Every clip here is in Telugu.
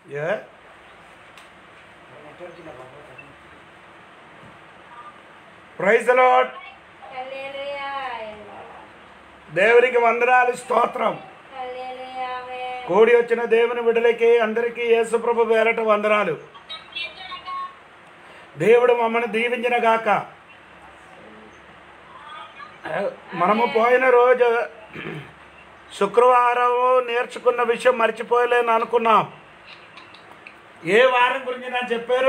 ఏ ప్రైజ్ లాడ్ హల్లెలూయా దేవునికి వందనాలు స్తోత్రం హల్లెలూయా ఆమేన్ కూడి వచ్చిన దేవుని విడుదలకి అందరికీ యేసుప్రభు వేరట వందనాలు దేవుడు మమ్మల్ని దీవించిన గాక మనము పోయిన రోజు శుక్రవారం నేర్చుకున్న విషయం మర్చిపోయలేని అనుకున్నాం ఏ వారం గురించి నాకు చెప్పారు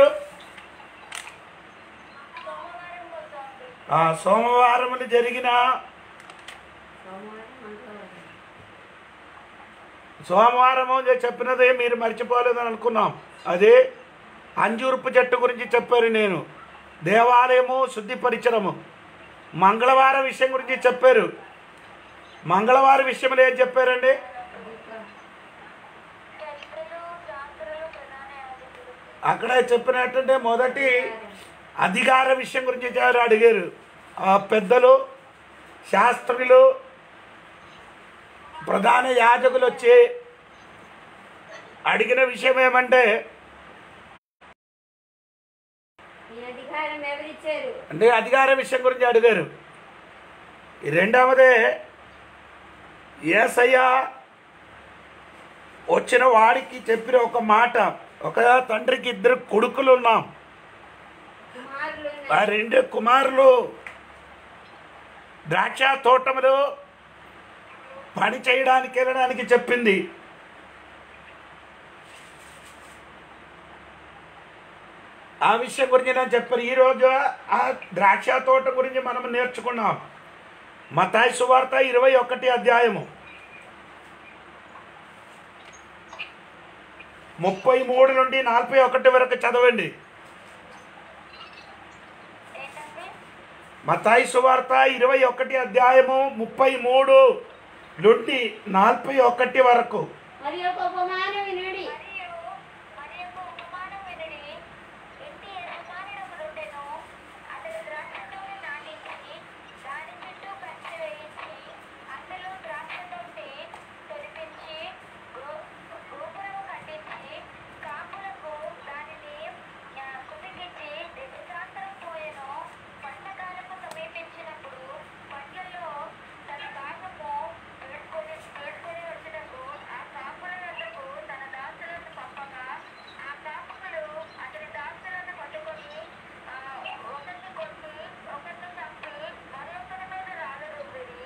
ఆ సోమవారం జరిగిన సోమవారం మంగళవారం సోమవారం చెప్పినదే మీరు మర్చిపోలేదని అనుకున్నాం అదే అంజూర్పు చెట్టు గురించి చెప్పారు నేను దేవాలయము శుద్ధిపరిచడము మంగళవారం విషయం గురించి చెప్పారు మంగళవారం విషయంలో ఏం చెప్పారండి అక్కడ చెప్పినట్టుంటే మొదటి అధికార విషయం గురించి చాలా అడిగారు ఆ పెద్దలు శాస్త్రులు ప్రధాన యాజకులు వచ్చి అడిగిన విషయం ఏమంటే ఈ అధికారం ఎవరిచ్చారు అంటే అధికార విషయం గురించి అడిగారు ఈ రెండవదే ఏసయ్య వచ్చిన వాడికి చెప్పిన ఒక మాట ఒక తండ్రికి ఇద్దరు కొడుకులు ఉన్నాం కుమారులు ఆ రెండు కుమారులు ద్రాక్ష తోటములు పని చేయడానికి వెళ్ళడానికి చెప్పింది ఆ విషయం గురించి నేను చెప్పాను ఈరోజు ఆ ద్రాక్ష తోట గురించి మనం నేర్చుకున్నాం మతాయి సువార్త ఇరవై ఒకటి అధ్యాయము ముప్పై మూడు నుండి నలభై ఒకటి వరకు చదవండి మతాయి సువార్త ఇరవై ఒకటి అధ్యాయము ముప్పై మూడు నుండి నలభై ఒకటి వరకు మరి ఒక ఉపమానం వినుడి మరియు మరి యొక్క ఉపమానం వినడి ఇంటి యజమానుడొకడుండెను. అతడు ద్రాక్షతోట నాటించి, దాని చుట్టూ కంచె వేయించి, అందులో ద్రాక్షతొట్టి తొలిపించి, గో- గోపురము కట్టించి, కాపులకు దానిని ఆ, కుదిగించి, ద్రాక్షాంతరం పోయెను. పంటకాలము సమీపించినప్పుడు పంటల్లో తన భాగము వేడుకొని వేడుకొని వచ్చుటకు ఆ కాపుల వద్దకు తన దాసులను పంపగా ఆ కాపులు అతని దాసులను పట్టుకొని ఆ, ఒకరిని కొట్టి ఒకరిని చంపి మరొకరి మీద రాళ్ళు రువ్విరి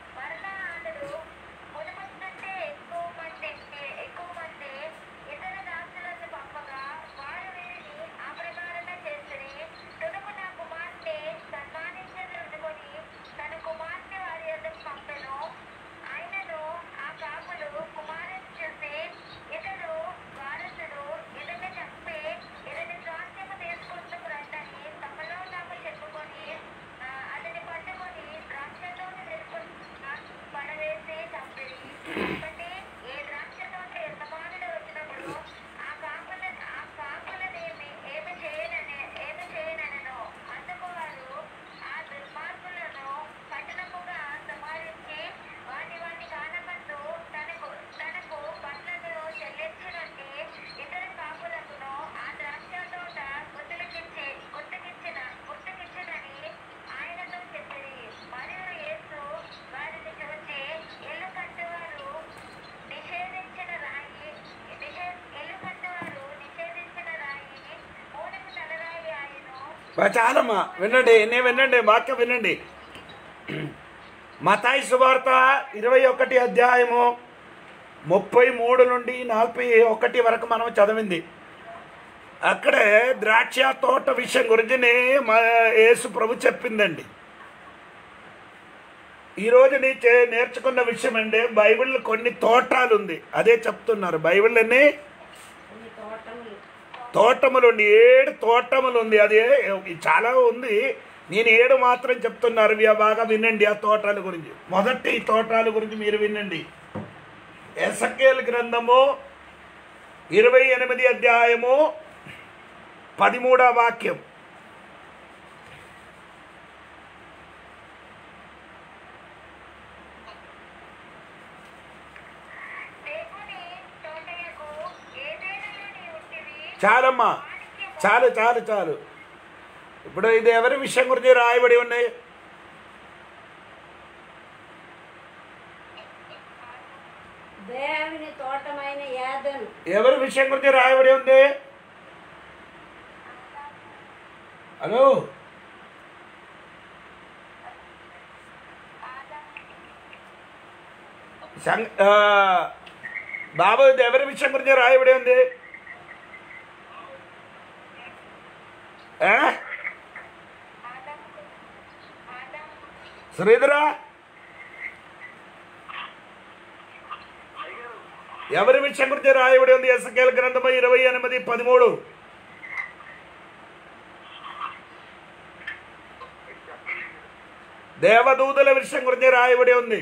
మరలా అతడు మునుపటి కంటే ఎక్కువ మంది ఎక్కువ మంది ఇతర దాసులను పంపగా వారు వీరిని ఆ ప్రకారమే చేసిరి తుదకు నా కుమార్తె సన్మానించదనుకొని తన కుమార్తె వారి యొద్దకు పంపెను ఆయనను ఆ కాపులు కుమారుని చూసి ఇతడు వారసుడు ఇతన్ని చంపి ఇతని స్వాస్థ్యము తీసుకుంటూ రండని తమలో తాము చెప్పుకొని ఆ, అతని పట్టుకొని ద్రాక్షతోటి తెలుసుకుంటా పడవేసి చంపిరి కాబట్టి ఏ ద్రాక్షతోటి యజమానుడు వచ్చినప్పుడు ఆ కాపుల ఆ కాపులనేమి ఏమి చేయనని ఏమి చేయననను అందుకు వారు ఆ దుర్మార్గులను కఠినముగా సంహరించి వాటి వాటి కానమందు తనకు తనకు పనులను చెల్లించినట్టు ఇతర కాపులకును ఆ ద్రాక్ష తోట గుర్తులకిచ్చి గుర్తుకిచ్చిన గుర్తుకిచ్చినని ఆయనతో చెప్పిరి మరియు యేసు వారిని చూచి ఇల్లు కట్టువారు నిషేధించిన రాయి నిషే- ఇల్లు కట్టువారు నిషేధించిన రాయి మూడవ తలరాయి ఆయను బా చాలమ్మా వినండి నేను వినండి వాక్యం వినండి మతాయి సువార్త ఇరవై ఒకటి అధ్యాయము ముప్పై మూడు నుండి నలభై ఒకటి వరకు మనం చదివింది అక్కడే ద్రాక్ష తోట విషయం గురించి మా యేసు ప్రభు చెప్పిందండి ఈరోజు నీ చే- నేర్చుకున్న విషయం అండి బైబిల్ కొన్ని తోటాలు ఉంది అదే చెప్తున్నారు బైబిల్ అన్నీ కొన్ని తోటములు తోటములు ఉంది ఏడు తోటములు ఉంది అది చాలా ఉంది నేను ఏడు మాత్రం చెప్తున్నారు ఇవి బాగా వినండి ఆ తోటాల గురించి మొదటి తోటాల గురించి మీరు వినండి ఎసకేల్ గ్రంథము ఇరవై ఎనిమిది అధ్యాయము పదిమూడవ వాక్యం దేవుని తోటయకు ఏదైనా చాలమ్మా చాలు చాలు చాలు ఇప్పుడు ఇది ఎవరి విషయం గురించి రాయబడి ఉన్నాయి దేవుని తోటమైన యాదను ఎవరి విషయం గురించి రాయబడి ఉంది హలో సంగ్ ఆ, బాబు ఇది ఎవరి విషయం గురించి రాయబడి ఉంది ఆ? శ్రీధరా ఎవరి విషయం గురించి రాయబడి ఉంది ఎస్కేల్ గ్రంథము ఇరవై ఎనిమిది పదమూడు దేవదూతల విషయం గురించి రాయబడి ఉంది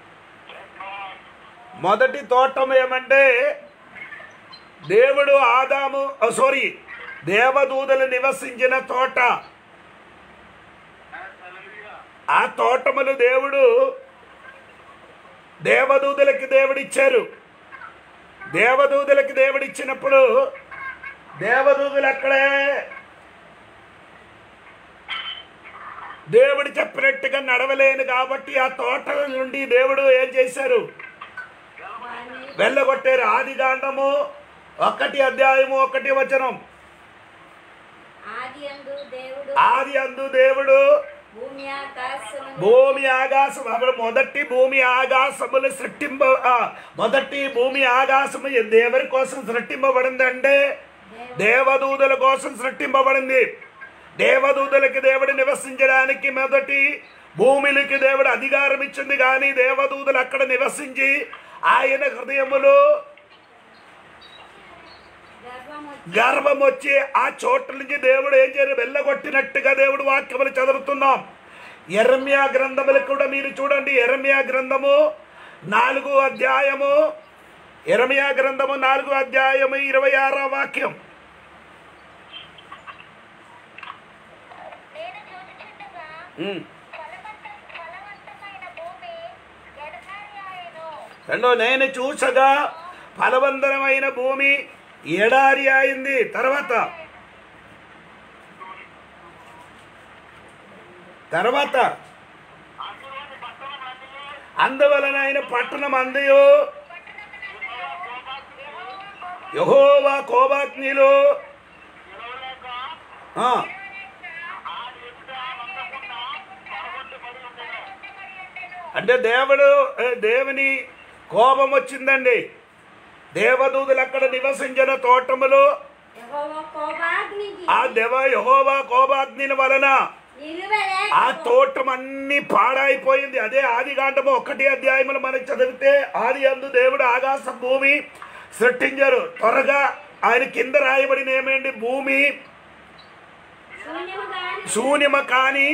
మొదటి తోటం ఏమంటే దేవుడు ఆదాము సారీ దేవదూతలు నివసించిన తోట ఆ తోటములు దేవుడు దేవదూతలకి దేవుడిచ్చారు దేవదూతలకి దేవుడిచ్చినప్పుడు దేవదూతలు అక్కడే దేవుడు చెప్పినట్టుగా నడవలేను కాబట్టి ఆ తోటల నుండి దేవుడు ఏం చేశారు వాని వెళ్ళగొట్టారు ఆది కాండము ఒకటి అధ్యాయము ఒకటి వచనం ఆది అందు దేవుడు ఆది అందు దేవుడు భూమి ఆకాశము భూమి ఆకాశం అప్పుడు మొదటి భూమి ఆకాశములు సృష్టింప ఆ, మొదటి భూమి ఆకాశము దేవుని కోసం సృష్టింపబడిందంటే దేవదూతల కోసం సృష్టింపబడింది దేవదూతలకి దేవుడు నివసించడానికి మొదటి భూమిలకి దేవుడు అధికారం ఇచ్చింది కానీ దేవదూతలు అక్కడ నివసించి ఆయన హృదయములో గర్భం వచ్చి గర్వం వచ్చి ఆ చోట్ల నుంచి దేవుడు ఏం చేయరు వెళ్ళగొట్టినట్టుగా దేవుడు వాక్యములు చదువుతున్నాం ఎర్మ్యా గ్రంథములు కూడా మీరు చూడండి ఎర్మ్యా గ్రంథము నాలుగు అధ్యాయము ఎర్మియా గ్రంథము నాలుగు అధ్యాయము ఇరవై ఆరో వాక్యం నేను చూచుచుండగా ఉమ్. ఫలవంత ఫలవంతమైన భూమి ఎడతారి ఆయను రెండో నేను చూసగా ఫలవంతమైన భూమి ఎడారి అయింది తర్వాత తర్వాత అందువలన ఆయన పట్టణం అందయో యహోవా కోబాగ్నిలో ఆ, అంటే దేవుడు ఏ, దేవుని కోపం వచ్చిందండి దేవదూతులు అక్కడ నివసించిన తోటములు యెహోవా కోపాగ్నికి ఆ దేవ యహోవా కోపాగ్ని వలన నిలువలే ఆ తోటం అన్ని పాడైపోయింది అదే ఆది కాండము ఒకటి అధ్యాయములు మనకి చదివితే ఆది అందు దేవుడు ఆకాశ భూమి సృష్టించారు త్వరగా ఆయన కింద రాయబడిన ఏమేంటి భూమి శూన్యము కాని శూన్యమ కాని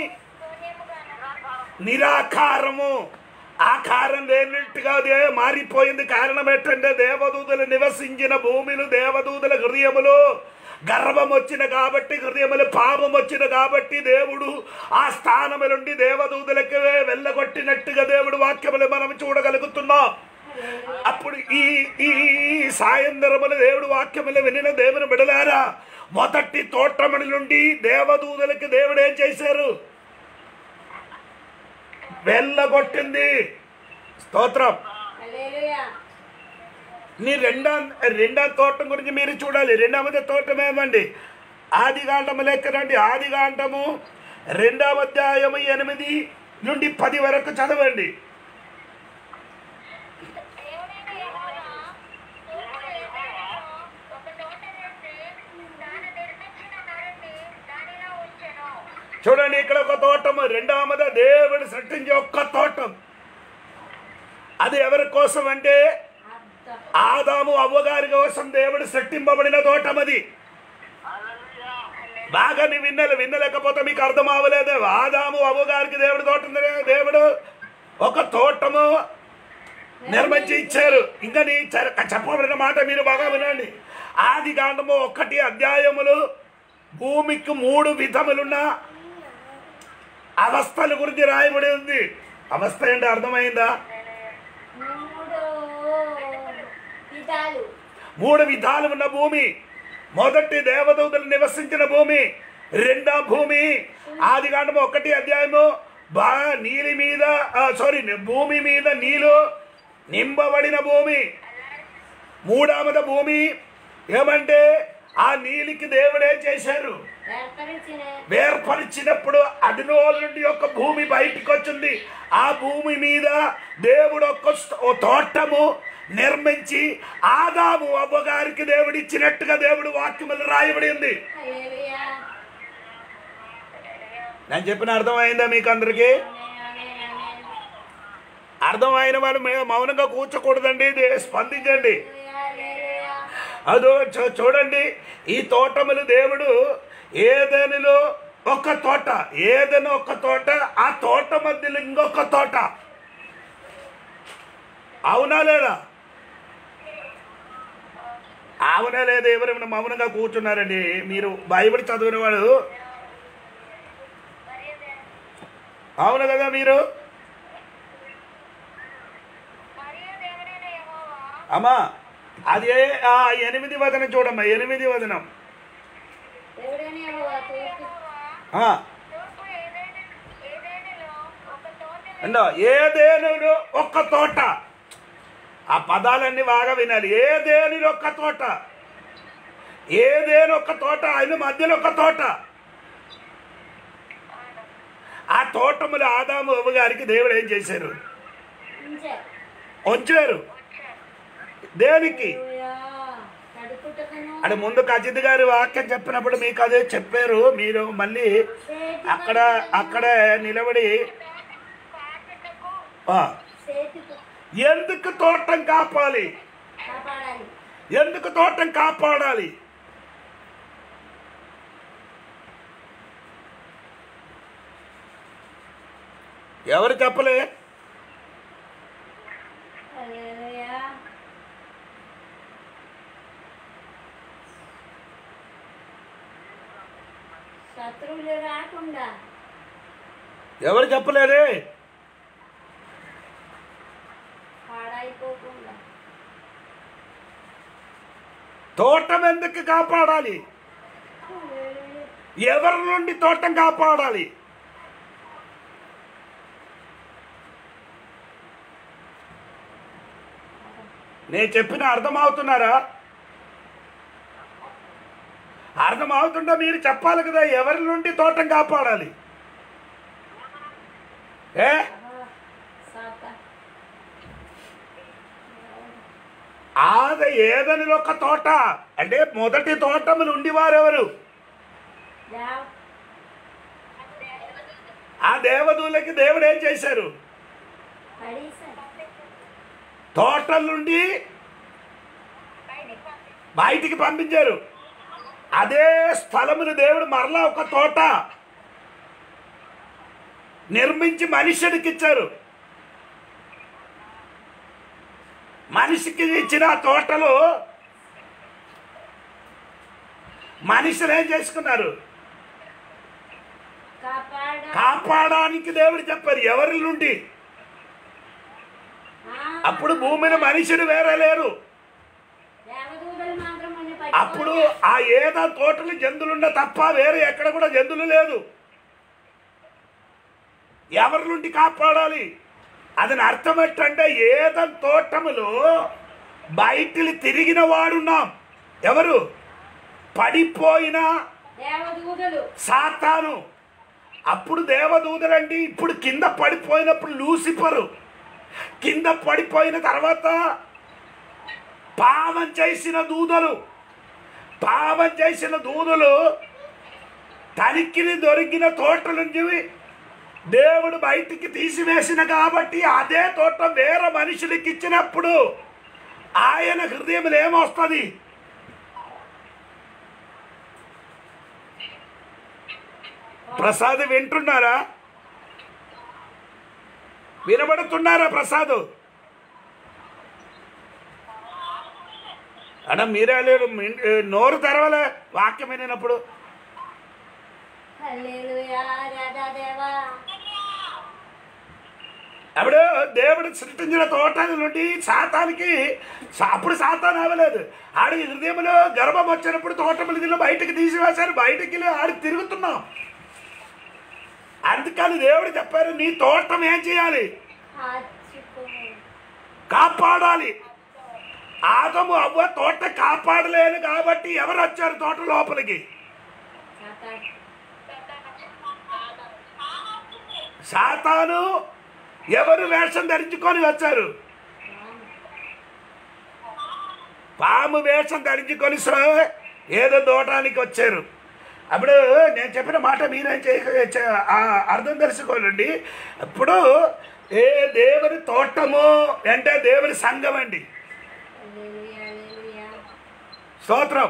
నిరాకారము ఆకారం లేనట్టుగా అదే మారిపోయింది కారణం ఏంటంటే దేవదూతలు నివసించిన భూమిలు దేవదూతల హృదయములు గర్వం వచ్చిన కాబట్టి హృదయములు పాపం వచ్చిన కాబట్టి దేవుడు ఆ స్థానము నుండి దేవదూతలకు వెళ్ళగొట్టినట్టుగా దేవుడు వాక్యములు మనం చూడగలుగుతున్నాం అప్పుడు ఈ ఈ సాయంత్రములు దేవుడు వాక్యములు వినిన దేవుని బిడలారా మొదటి తోటముల నుండి దేవదూతలకి దేవుడు ఏం చేశారు వెళ్ళగొట్టింది స్తోత్రం హల్లెలూయా నీ రెండో రెండో తోటం గురించి మీరు చూడాలి రెండవది తోటం ఏమండి ఆది కాండము లెక్కనండి ఆది కాండము రెండవ అధ్యాయము ఎనిమిది నుండి పది వరకు చదవండి దేవుడైన యెహోవా తూర్పు ఏదైనా ఒక తోట వేసి తాను నిర్మించిన నరుణ్ణి దానిలో ఉంచెను చూడండి ఇక్కడ ఒక తోటము రెండవది దేవుడు సృష్టించే ఒక్క తోటం అది ఎవరి కోసం అంటే అర్థం ఆదాము అవ్వగారి కోసం దేవుడు సృష్టింపబడిన తోటం అది బాగా నీ విన్నలు విన్నలేకపోతే మీకు అర్థం అవ్వలేదు ఆదాము అవ్వగారికి దేవుడు తోటం దేవుడు ఒక తోటము నిర్మించి ఇచ్చారు ఇంకా నీ చర- చెప్పబడిన మాట మీరు బాగా వినండి ఆది కాండము ఒకటి అధ్యాయములు భూమికి మూడు విధములున్న అవస్థల గురించి రాయబడి ఉంది అవస్థ అంటే అర్థమైందా మూడు విధాలు మూడు విధాలు ఉన్న భూమి మొదటి దేవదూతలు నివసించిన భూమి రెండో భూమి ఆది కాండము ఒకటి అధ్యాయము బా నీలి మీద సారీ భూమి మీద నీళ్ళు నింపబడిన భూమి మూడవద భూమి ఏమంటే ఆ నీలికి దేవుడే చేశారు ఏర్పరిచిన వేర్పరిచినప్పుడు అడినోల నుండి ఒక భూమి బయటికి వచ్చింది ఆ భూమి మీద దేవుడు ఒక స్- ఓ తోటము నిర్మించి ఆదాము అవ్వగారికి దేవుడు ఇచ్చినట్టుగా దేవుడు వాక్యములు రాయబడి ఉంది హల్లెలూయా నేను చెప్పిన అర్థమైందా మీకు అందరికీ ఆమేన్ ఆమేన్ ఆమేన్ అర్థమైన వాళ్ళు మే- మౌనంగా కూర్చోకూడదండి ఇది స్పందించండి హల్లెలూయా హల్లెలూయా అదో చూ- చూడండి ఈ తోటములు దేవుడు ఏదైనాలో ఒక తోట ఏదైనా ఒక తోట ఆ తోట మధ్యలో ఇంకొక తోట అవునా లేదా అవునా లేదా ఎవరైనా మౌనంగా కూర్చున్నారండి మీరు బైబిల్ చదివిన వాడు అవును కదా మీరు మరియు దేవుడైన యెహోవా అమ్మా అదే ఆ ఎనిమిది వదనం చూడమ్మా ఎనిమిది వదనం దేవుడైన యెహోవా తూర్పు ఆ, తూర్పు ఏదైనా ఏదైనాలో ఒక తోటలో అండో ఏదేనులో ఒక్క తోట ఆ పదాలన్నీ బాగా వినాలి ఏదేనిలో ఒక్క తోట ఏదేని ఒక్క తోట ఆయన మధ్యలో ఒక తోట ఆ తోటములు ఆదాము అవ్వ గారికి దేవుడు ఏం చేశారు ఉంచారు ఉంచారు దేనికి హల్లెలూయా కడుపుటకును అంటే ముందు కజిత్ గారి వాక్యం చెప్పినప్పుడు మీకు అదే చెప్పారు మీరు మళ్ళీ చేతి అక్కడ అక్కడ నిలబడి పాటకు ఆ, చేతికి ఎందుకు తోటం కాపాలి కాపాడాలి ఎందుకు తోటం కాపాడాలి ఎవరు చెప్పలే హల్లెలూయా శత్రువులు రాకుండా ఎవరు చెప్పలేదే పాడైపోకుండా తోటం ఎందుకు కాపాడాలి హల్లెలూయా. ఎవరి నుండి తోటం కాపాడాలి నేను చెప్పిన అర్థమవుతున్నారా అర్థమవుతుంటే మీరు చెప్పాలి కదా ఎవరి నుండి తోటం కాపాడాలి ఏ ఆహా. సాత ఆద ఏదనిలో ఒక తోట అంటే మొదటి తోటములు ఉండేవారెవరు దేవ్ ఆ దేవదూలకి దేవుడు ఏం చేశారు పడేశారు తోటల నుండి బయటికి పంపించారు అదే స్థలమును దేవుడు మరలా ఒక తోట నిర్మించి మనుష్యుడికి ఇచ్చారు మనిషికి ఇచ్చిన ఆ తోటలో మనుషులు ఏం చేసుకున్నారు కాపాడ కాపాడడానికి దేవుడు చెప్పారు ఎవరి నుండి ఆ, అప్పుడు భూమిని మనుషుడు వేరే లేరు దేవదూతలు మాత్రం మన అప్పుడు ఆ ఏద తోటలు జంతువులుండ తప్ప వేరే ఎక్కడ కూడా జంతువులు లేదు ఎవరి నుండి కాపాడాలి అది అర్థం ఏంటంటే ఏద తోటములో బయటికి తిరిగిన వాడున్నాం ఎవరు పడిపోయిన దేవదూతలు సాతాను అప్పుడు దేవదూతలండి ఇప్పుడు కింద పడిపోయినప్పుడు లూసిఫరు కింద పడిపోయిన తర్వాత పావం చేసిన దూదలు పావం చేసిన దూదలు తనిఖీని దొరికిన తోట నుంచి దేవుడు బయటికి తీసివేసిన కాబట్టి అదే తోట వేరే మనుషులకి ఇచ్చినప్పుడు ఆయన హృదయంలో ఏమొస్తుంది ప్రసాద్ వింటున్నారా వినబడుతున్నారా ప్రసాద్ అన్న మీరే లేరు మీ- నోరు తెరవలే వాక్యం వినినప్పుడు హల్లెలూయా రాధా దేవా అప్పుడు దేవుడు సృష్టించిన తోట నుండి సాతానికి సా- అప్పుడు సాతాన్ అవ్వలేదు ఆడి హృదయంలో గర్భం వచ్చినప్పుడు తోటములు గిల్ల బయటకు తీసివేశారు బయటకి వెళ్ళి ఆడి తిరుగుతున్నాం అందుకని దేవుడు చెప్పారు నీ తోటం ఏం చేయాలి కాచుకోవాలి కాపాడాలి ఆదము అవ్వ తోట కాపాడలేను కాబట్టి ఎవరు వచ్చారు తోట లోపలికి సాతాను సాతాను ఎవరు వేషం ధరించుకొని వచ్చారు పాము వేషం ధరించుకొని స్వ- ఏదో దోటానికి వచ్చారు అప్పుడు నేను చెప్పిన మాట మీరేం చేయ చే- ఆ అర్థం తెలుసుకోవాలండి ఇప్పుడు ఏ దేవుని తోటము అంటే దేవుని సంఘం అండి హల్లెలూయా హల్లెలూయా స్తోత్రం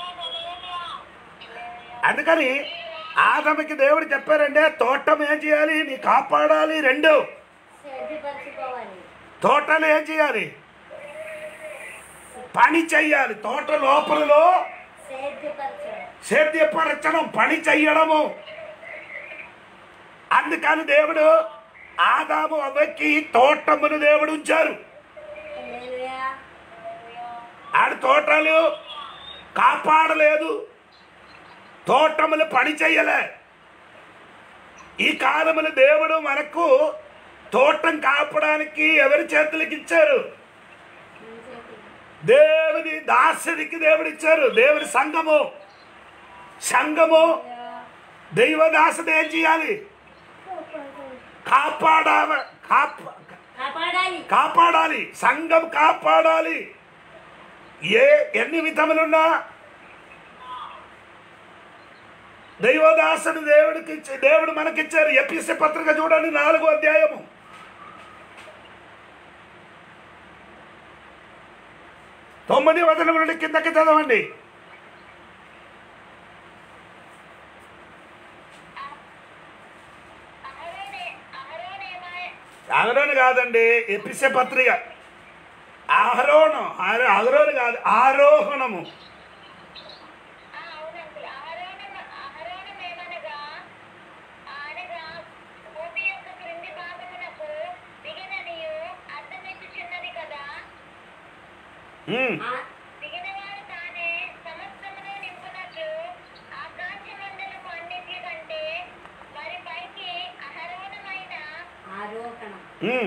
అందుకని ఆదమికి దేవుడు చెప్పారంటే తోటం ఏం చేయాలి నీ కాపాడాలి రెండు సిద్ధపరచుకోవాలి తోటలు ఏం చేయాలి పని చెయ్యాలి తోట లోపలలో సిద్ధపరచడం సేద్యపరచడం పని చెయ్యడము అందుకని దేవుడు ఆదాము అవ్వకి తోటమును దేవుడు ఉంచారు హల్లెలూయా ఆడ తోటలు కాపాడలేదు తోటములు పని చెయ్యలే ఈ కాలములు దేవుడు మనకు తోటం కాపడానికి ఎవరి చేతులకి ఇచ్చారు మన చేతికి. దేవుని దాసునికి దేవుడు ఇచ్చారు దేవుని సంఘము సంఘము దైవదాసుడు ఏం చేయాలి కాపాడ కాప కాపాడాలి కాపాడాలి సంఘం కాపాడాలి ఏ ఎన్ని విధములున్నా దైవదాసుడు దేవుడికి ఇచ్చి దేవుడు మనకిచ్చారు ఎపిసి పత్రిక చూడండి నాలుగో అధ్యాయము తొమ్మిది వచనం నుండి కిందకి చదవండి అహరోనే అహరోనేమాయ అహరోను కాదండి ఎపిసె పత్రిక ఆహరోణం అహరోను కాదు ఆరోహణము ఆ, అవునండి అహరోనం అహరోనమేమనగా అనగా భూమి యొక్క క్రింది భాగమునకు దిగిననియు అర్థమిచ్చుచున్నది కదా ఉమ్. ఆ దిగినవాడు తానే సమస్తమును నింపునట్లు ఆకాశమండలము అన్నిటి కంటే మరి పైకి అహరోనమైన ఆరోహణం ఉమ్.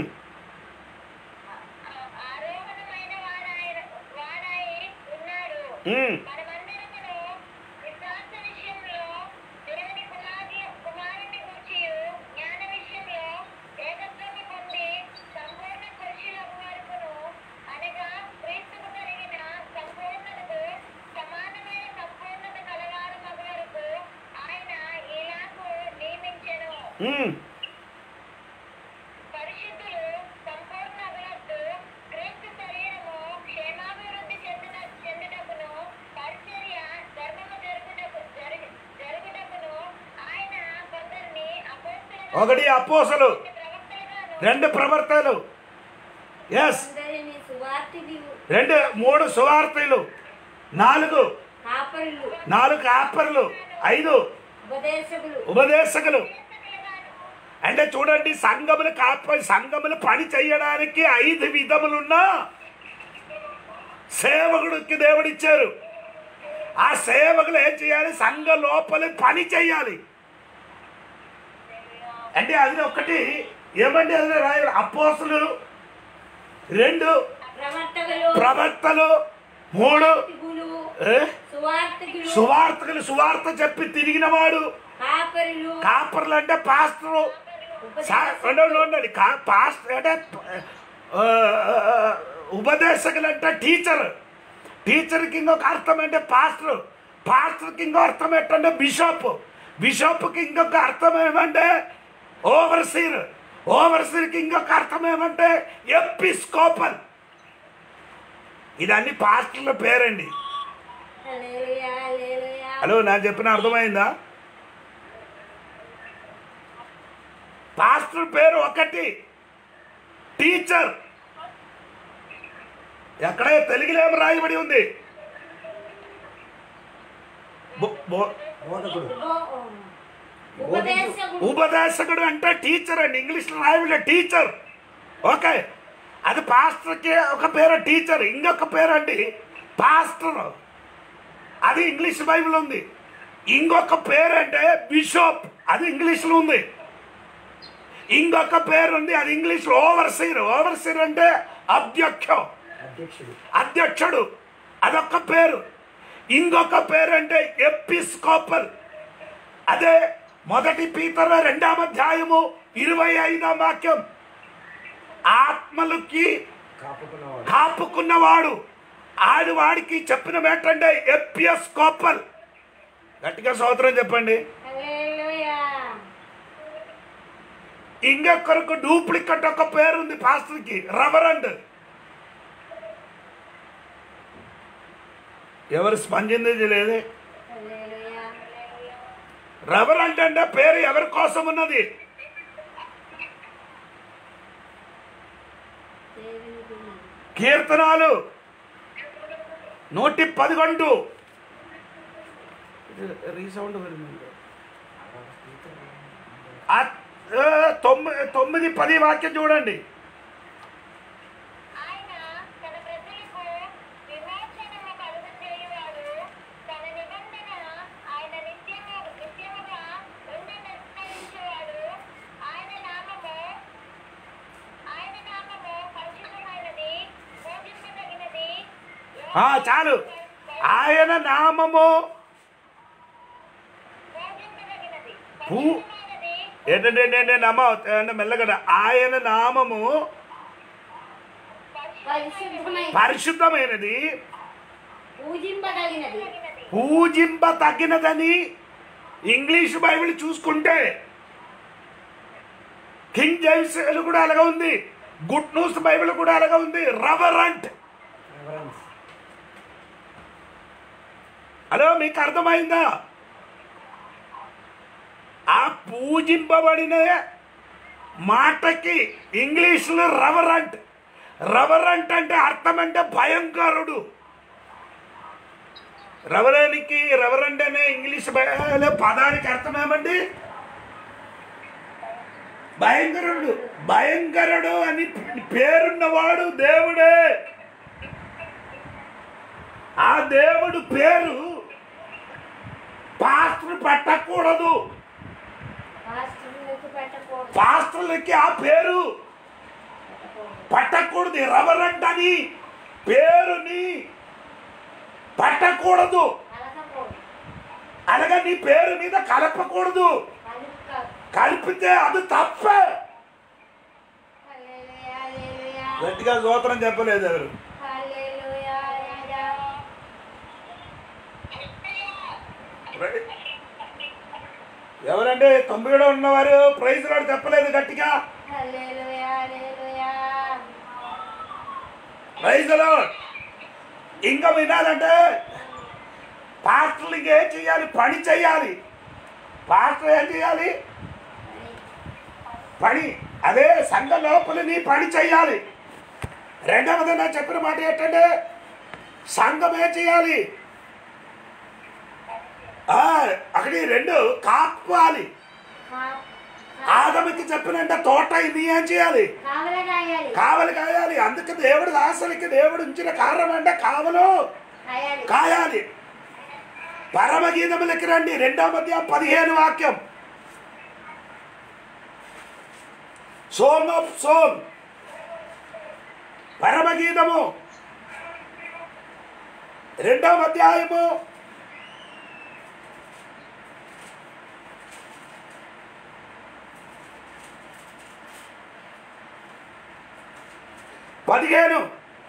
ఆ- ఆరోహణమైన వాడాయ వాడాయి ఉన్నాడు ఉమ్. మనమందరమును విశ్వాస విషయంలో దేవుని కుమారి కుమారుని కూర్చియు జ్ఞాన విషయంలో ఏకత్వము పొంది సంపూర్ణ పురుషులకు వరకును అనగా క్రీస్తుకు కలిగిన సంపూర్ణతకు సమానమైన సంపూర్ణత కలవారు మగ వరకు ఆయన ఇలాగు నియమించెను ఉమ్. పరిశుద్ధులు సంపూర్ణ అభివృద్ధి క్రీస్తు శరీరము క్షేమాభివృద్ధి చెందిన చెందుటకును పరిచర్య ధర్మము జరుగుటకు జరుగు జరుగుటకును ఆయన కొందరిని అపోస్తలుగా ఒకటి అపోసలు ప్రవక్తలుగాను రెండు ప్రవర్తలు ఎస్ అందరిని సువార్తిని రెండు మూడు సువార్తలు నాలుగు కాపరులు నాలుగు కాపర్లు ఐదు ఉపదేశకులు ఉపదేశకులు అంటే చూడండి సంఘములు కాప సంఘములు పని చేయడానికి ఐదు విధములున్నా సేవకుడికి దేవుడిచ్చారు ఆ సేవకులు ఏం చేయాలి సంఘ లోపల పని చేయాలి అంటే అది ఒకటి ఏమంటే అది రాయాలి అపోసులు రెండు ప్రవర్తకులు ప్రవక్తలు మూడు సువార్తికులు, ఏ? సువార్తికులు సువార్తకులు సువార్త చెప్పి తిరిగిన వాడు కాపరులు కాపర్లు అంటే పాస్టరు సా- ఉపదేశకులు, ఉండండి, ఉండండి కా- పాస్టర్ అంటే ఆ, ఉపదేశకులు అంటే టీచర్ టీచర్కి ఇంకొక అర్థం అంటే పాస్టర్ పాస్టర్కి ఇంకో అర్థం ఏంటంటే బిషప్ బిషప్కి ఇంకొక అర్థం ఏమంటే ఓవర్సీర్ ఓవర్సీర్కి ఇంకొక అర్థం ఏమంటే ఎపిస్కోపల్ ఇదన్నీ పాస్టర్ల పేరండి హల్లెలూయా, హల్లెలూయా. హలో నాకు చెప్పిన అర్థమైందా పాస్టర్ పేరు ఒకటి టీచర్ ఎక్కడ తెలుగులో ఏమి రాయబడి ఉంది బో- బో- బోధకుడు ఉప- ఉపదేశకుడు ఉపదేశకుడు అంటే టీచర్ అండి ఇంగ్లీష్లో రాయబడి టీచర్ ఓకే అది పాస్టర్కి ఒక పేరు టీచర్ ఇంకొక పేరు అండి పాస్టర్ అది ఇంగ్లీష్ బైబిల్ ఉంది ఇంకొక పేరు అంటే బిషప్ అది ఇంగ్లీష్లో ఉంది ఇంకొక పేరు ఉంది అది ఇంగ్లీష్లో ఓవర్సీర్ ఓవర్సీర్ అంటే అధ్యక్షం అధ్యక్షుడు అధ్యక్షుడు అదొక పేరు ఇంకొక పేరు అంటే ఎపిస్కోపల్ అదే మొదటి పీతర రెండాం అధ్యాయము ఇరవై ఐదాం వాక్యం ఆత్మలకి కాపుకున్నవాడు కాపుకున్నవాడు ఆడు వాడికి చెప్పిన ఏంటంటే ఎపిస్కోపల్ గట్టిగా సోదరం చెప్పండి హల్లెలూయా ఇంకొకరికి డూప్లికేట్ ఒక పేరు ఉంది పాస్టర్కి రవరండ్ ఎవరు స్పందించేది లేదే హల్లెలూయా రవరండ్ అంటే పేరు ఎవరి కోసం ఉన్నది దేవునికి కీర్తనాలు నూటి పదకొండు రీసౌండ్ తొమ్మిది తొమ్మిది పది వాక్యం చూడండి ఆయన తన ప్రజలకు విమోచనము కలుగజేయువాడు. తన నిబంధన ఆయన నిత్యము నిత్యముగా ఉండనిర్ణయించువాడు. ఆయన నామము ఆయన నామము పరిశుద్ధమైనది, పూజింపదగినది. ఆ, చాలు ఆయన నామము పూజింపదగినది, పూ- పరిశుద్ధమైనది, ఏంటంటే ఏంటంటే నమ్మ అంటే మెల్లగడ ఆయన నామము పరిశుద్ధమైన పరిశుద్ధమైనది పూజింపదగినది పూజింప తగినదని ఇంగ్లీష్ బైబిల్ చూసుకుంటే కింగ్ జైమ్స్ కూడా అలాగే ఉంది గుడ్ న్యూస్ బైబిల్ కూడా అలాగే ఉంది రవరంట్ రెవరెన్స్ హలో మీకు అర్థమైందా ఆ పూజింపబడిన మాటకి ఇంగ్లీష్లో రవరంట్ రవరంట్ అంటే అర్థం అంటే భయంకరుడు రవరానికి రవరంట్ అనే ఇంగ్లీష్ బై- పదానికి అర్థం ఏమండి భయంకరుడు భయంకరుడు అని పేరున్నవాడు దేవుడే ఆ దేవుడు పేరు పాస్టర్ పెట్టకూడదు పాస్టర్లకు పెట్టకూడదు పాస్టర్లకి ఆ పేరు పట్టకూడదు రవరంట్ అని పేరుని పట్టకూడదు కలకకూడదు అలాగే నీ పేరు మీద కలపకూడదు కలుపు కలిపితే అది తప్పే హల్లెలూయా హల్లెలూయా గట్టిగా సూత్రం చెప్పలేదు ఎవరు హల్లెలూయా రాజా ఎవరంటే తొమ్మిదిలో ఉన్నవారు ప్రైజ్ రాడు చెప్పలేదు గట్టిగా హల్లెలూయా హల్లెలూయా ప్రైజ్ ఇంకా వినాలంటే పాస్టర్లకి ఏం చేయాలి పని చేయాలి పాస్టర్ ఏం చేయాలి పని అదే సంఘ లోపల నీ పని చేయాలి రెండవది నా చెప్పిన మాట ఏంటంటే సంఘం ఏం చేయాలి ఆ, అక్కడి రెండు కాపాలి కా- ఆదమికి చెప్పినంటే తోట ఇది ఏం చేయాలి కావలి కాయాలి కావలి కాయాలి అందుకే దేవుడు దాసరికి దేవుడు ఉంచిన కారణం అంటే కావలు కాయాలి కాయాలి పరమగీతములకి రండి రెండో మధ్య పదిహేను వాక్యం సోమ్ ఆఫ్ సోమ్ పరమగీతము రెండవ అధ్యాయము పదిహేను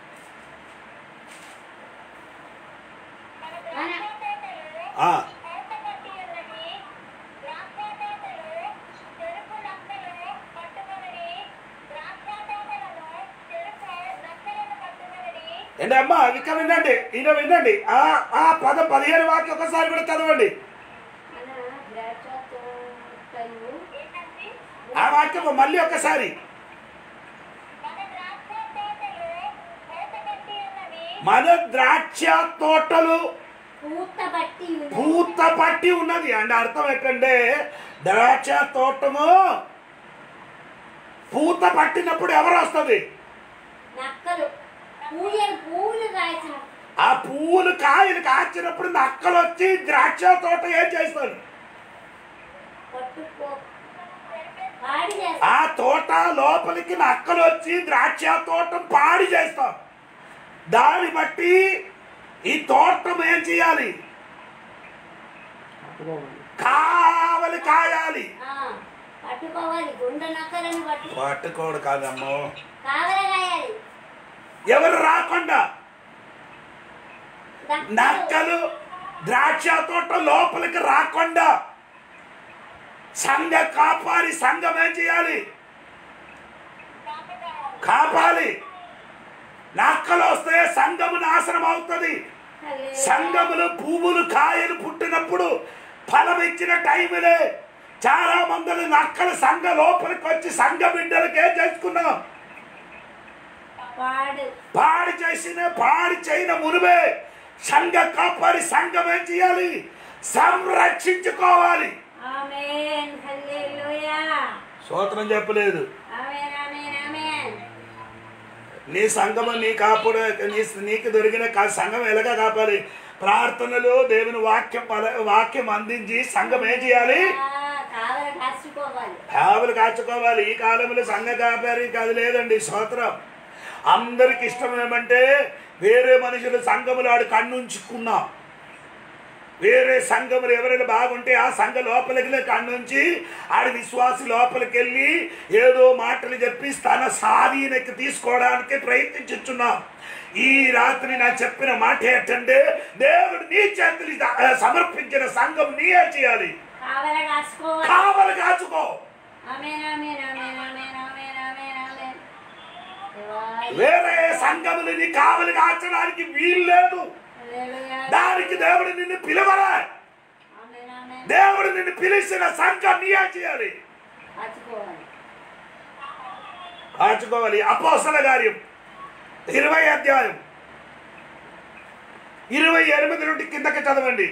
మన ఆ, కోటపట్టి ఉన్నది. ద్రాక్ష తోటలు, చెరుకు నక్కలు పట్టుకొనిరి. ద్రాక్ష తోటలను, చెరుకు నక్కలను పట్టుకొనిరి. ఏంటి అమ్మా ఇక వినండి ఈయన వినండి ఆ ఆ పదం పదిహేను వాక్యం ఒకసారి కూడా చదవండి మన ద్రాక్ష తోటలు ఏంటండి? ఆ వాక్యం మళ్ళీ ఒకసారి మన ద్రాక్ష తోటలు కోటపట్టి ఉన్నవి. మన ద్రాక్ష తోటలు పూత బట్టి ఉన్నది. పూత పట్టి ఉన్నది అంటే అర్థం ఏంటంటే ద్రాక్ష తోటము పూత పట్టినప్పుడు ఎవరు వస్తుంది నక్కలు పూజలు పూలు కాల్చిన ఆ పువ్వులు కాయలు కాచినప్పుడు నక్కలు వచ్చి ద్రాక్ష తోట ఏం చేస్తారు పట్టుకో పాడి చేస్తా ఆ తోట లోపలికి నక్కలు వచ్చి ద్రాక్ష తోటం పాడి చేస్తాం దాన్ని బట్టి ఈ తోటం ఏం చేయాలి పట్టుకోవాలి కావలి కాయాలి ఆ, పట్టుకోవాలి గుండె నక్కలను పట్టు పట్టుకోడు కాదమ్మో కావల కాయాలి ఎవరు రాకుండా నక్కలు నక్కలు ద్రాక్ష తోట లోపలికి రాకుండా సంఘ కాపాలి సంఘం ఏం చేయాలి కాపాలి నక్కలు వస్తే సంఘము నాశనం అవుతుంది హల్లెలూయా. సంఘములు పువ్వులు కాయలు పుట్టినప్పుడు ఫలం ఇచ్చిన టైములే చాలా మంది నక్కలు సంఘ లోపలికి వచ్చి సంఘ బిడ్డలకి ఏం చేసుకున్నాం పాడు పాడి చేసిన పాడి చేయన మునువే సంఘ కాపాడి సంఘం ఏం చేయాలి సంరక్షించుకోవాలి ఆమేన్ హల్లెలూయా సూత్రం చెప్పలేదు ఆమేన్ ఆమేన్ ఆమేన్ నీ సంఘము నీ కాపుడు నీ నీకు దొరికిన కా- సంఘం ఎలాగా కాపాలి ప్రార్థనలు దేవుని వాక్యం పల- వాక్యం అందించి సంఘం ఏం చేయాలి ఆ, కావల కాచుకోవాలి కావలు కాచుకోవాలి ఈ కాలంలో సంఘ కాపారి కాదు లేదండి స్తోత్రం అందరికి ఇష్టం ఏమంటే వేరే మనుషులు సంఘములు ఆడు కన్నుంచుకున్నాం వేరే సంఘములు ఎవరైనా బాగుంటే ఆ సంఘ లోపలికి కన్నుంచి ఆడి విశ్వాసి లోపలికి వెళ్ళి ఏదో మాటలు చెప్పి తన స్వాధీనకి తీసుకోవడానికి ప్రయత్నించున్నాం ఈ రాత్రి నా చెప్పిన మాట ఏంటంటే దేవుడు నీ చేతులు సమర్పించిన సంఘం నీయే చేయాలి కావల కాచుకోవాలి కావలు కాచుకో ఆమేన్ ఆమేన్ ఆమేన్ ఆమేన్ ఆమేన్ ఆమేన్ ఆమేన్ దేవా, వేరే సంఘములు నీ కావలి కాచడానికి వీలు లేదు హల్లెలూయా దానికి దేవుడు నిన్ను పిలవరా ఆమేన్ ఆమేన్ దేవుడు నిన్ను పిలిచిన సంఘం నీయే చేయాలి కాచుకోవాలి కాచుకోవాలి అపోసల కార్యం ఇరవై అధ్యాయం ఇరవై ఎనిమిది నుండి కిందకి చదవండి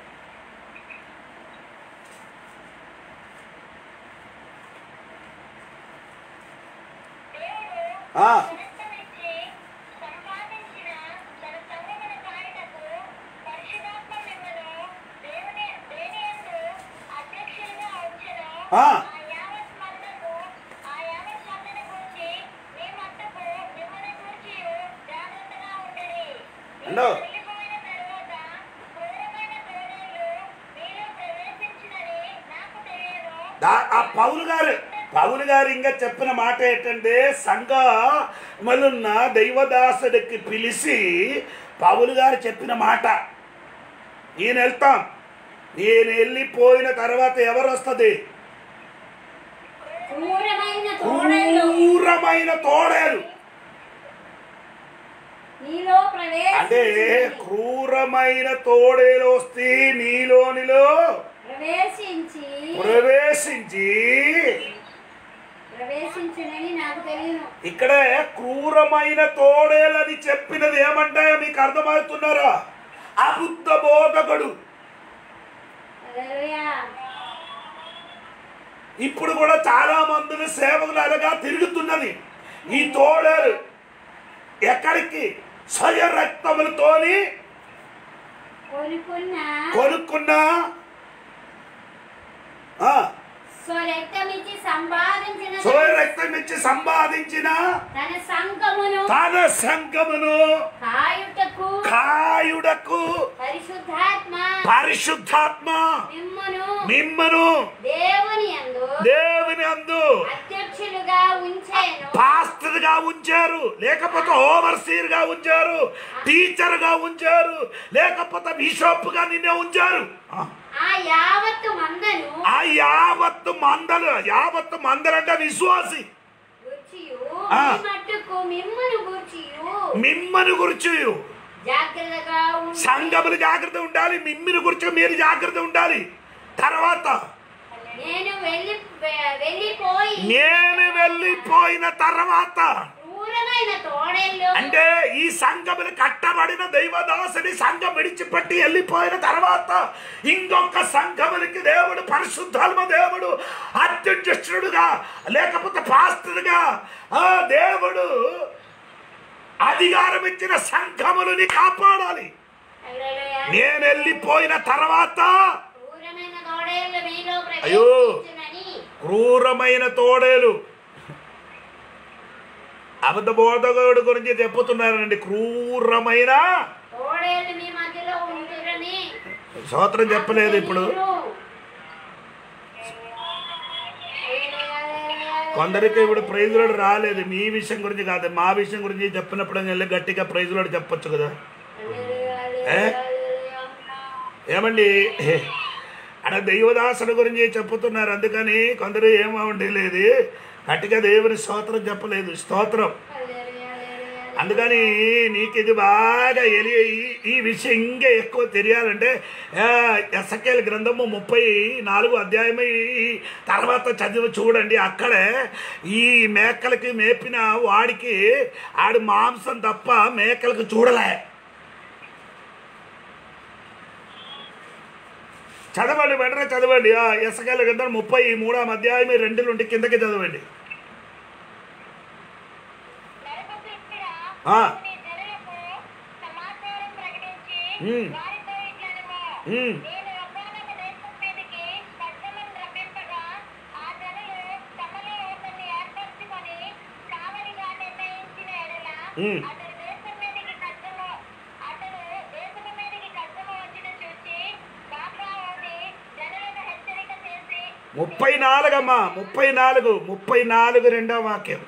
దేవుడు ఆ, ధనత్తమిచ్చి సంపాదించిన తన సంగముల కాయటకు పరిశుధాత్మ మిమ్మను దేవుని దేనియందు అధ్యక్షులుగా ఉంచెను. ఆ. ఆ యావత్ మందకు, ఆ యావత్ మందను గూర్చి మీ మట్టుకు మిమ్మల్ని గూర్చియు జాగ్రత్తగా ఉండుడి. మీరు అన్నో. వెళ్ళిపోయిన తరువాత క్రూరమైన తోడేళ్ళు మీలో ప్రవేశించినని నాకు తెలియను. దా- ఆ పౌలు గారు పౌలు గారు ఇంకా చెప్పిన మాట ఏంటంటే సంఘములున్న దైవదాసుడికి పిలిచి పౌలు గారు చెప్పిన మాట ఈయన వెళ్తాం ఈయన వెళ్ళిపోయిన తర్వాత ఎవరు వస్తుంది క్రూరమైన తోడేళ్ళు క్రూరమైన తోడేలు నీలో అంటే ప్రవేశించి క్రూరమైన తోడేలు వస్తే నీలోనిలో ప్రవేశించి ప్రవేశించి ప్రవేశించునని నాకు తెలియను ఇక్కడ క్రూరమైన తోడేలని చెప్పినది ఏమంటే మీకు అర్థమవుతున్నారా అబుద్ధ బోధకుడు హల్లెలూయా ఇప్పుడు కూడా చాలా మందిని సేవకులు అలాగా తిరుగుతున్నది ఈ తోడేలు ఎక్కడికి స్వయ రక్తములతోని కొనుక్కున్న కొనుక్కున్న ఆ, స్వరక్తమిచ్చి సంపాదించిన స్వయ రక్తం ఇచ్చి సంపాదించిన తన సంఘమును తన సంఘమును కాయుటకు కాయుడకు పరిశుద్ధాత్మ పరిశుద్ధాత్మ మిమ్మును మిమ్మను దేవుని యందు దేవుని అందు అధ్యక్షులుగా ఉంచాను పాస్టర్ గా ఉంచారు లేకపోతే ఓవర్సీర్ గా ఉంచారు టీచర్ గా ఉంచారు లేకపోతే బిషప్ గా నిన్నే ఉంచారు ఆ, ఆ యావత్తు మందను ఆ యావత్తు మందలు యావత్తు మందలంటే విశ్వాసి గూర్చియు ఆ. మీ మట్టుకు మిమ్మును గూర్చియు మిమ్మను గురించి జాగ్రత్తగా ఉండి సంఘములు జాగ్రత్త ఉండాలి మిమ్మిని గురించి మీరు జాగ్రత్త ఉండాలి తర్వాత నేను వెళ్ళి వె- వెళ్ళిపోయి నేను వెళ్ళిపోయిన తర్వాత క్రూర క్రూరమైన తోడేళ్ళు అంటే ఈ సంఘములు కట్టబడిన దైవదాసుని సంఘం విడిచిపెట్టి వెళ్ళిపోయిన తర్వాత ఇంకొక సంఘములకి దేవుడు పరిశుద్ధాత్మ దేవుడు అత్యుజ్ఞుడుగా లేకపోతే పాస్టర్గా ఆ దేవుడు అధికారం ఇచ్చిన సంఘములని కాపాడాలి హల్లెలూయా. నేను వెళ్ళిపోయిన తర్వాత క్రూరమైన తోడేళ్ళు మీలో అయ్యో. ప్రవేశించునని క్రూరమైన తోడేలు అబద్ధ బోధకుడు గురించి చెప్పుతున్నారండి క్రూరమైన తోడేళ్ళు మీ మధ్యలో ఉంటురని స్తోత్రం చెప్పలేదు ఇప్పుడు మీరు. హల్లెలూయా, హల్లెలూయా. కొందరికి ఇప్పుడు ప్రైజులోడు రాలేదు మీ విషయం గురించి కాదు మా విషయం గురించి చెప్పినప్పుడు వెళ్ళి గట్టిగా ప్రైజులోడు చెప్పొచ్చు కదా హల్లెలూయా, ఏ? హల్లెలూయా, హల్లెలూయా. ఏమండి అక్కడ దైవదాసుల గురించి చెప్పుతున్నారు అందుకని కొందరు ఏమండి లేదు గట్టిగా దేవుని స్తోత్రం చెప్పలేదు స్తోత్రం హల్లెలూయా, హల్లెలూయా. అందుకని నీకు ఇది బాగా ఎలి ఈ- ఈ విషయం ఇంకా ఎక్కువ తెలియాలంటే ఎస్ఎకేల్ గ్రంథము ముప్పై నాలుగు అధ్యాయం ఈ తర్వాత చదివి చూడండి అక్కడే ఈ మేకలకి మేపిన వాడికి ఆడు మాంసం తప్ప మేకలకు చూడలే చదవండి వెంటనే చదవండి ఎస్ఎకేల్ గ్రంథం ముప్పై మూడాం అధ్యాయం ఈ రెండు నుండి కిందకి చదవండి నరపుత్రుడా, ఆ. నీ జనులకు సమాచారం ప్రకటించి ఉమ్. వారితో ఇట్లనుము. ఉమ్. నేను ఒకానొక దేశం మీదికి ఖడ్గమును రప్పింపగా, ఆ జనులు తమలో ఒకరిని ఏర్పరచుకొని కావలిగా నిర్ణయించిన ఎడల, ఉమ్. అతడు దేశం మీదికి ఖడ్గము అతడు దేశము మీదికి ఖడ్గము వచ్చిన చూచి బాకా ఊది జనులను హెచ్చరిక చేసి ముప్పై నాలుగమ్మా ముప్పై నాలుగు ముప్పై నాలుగు రెండో వాక్యం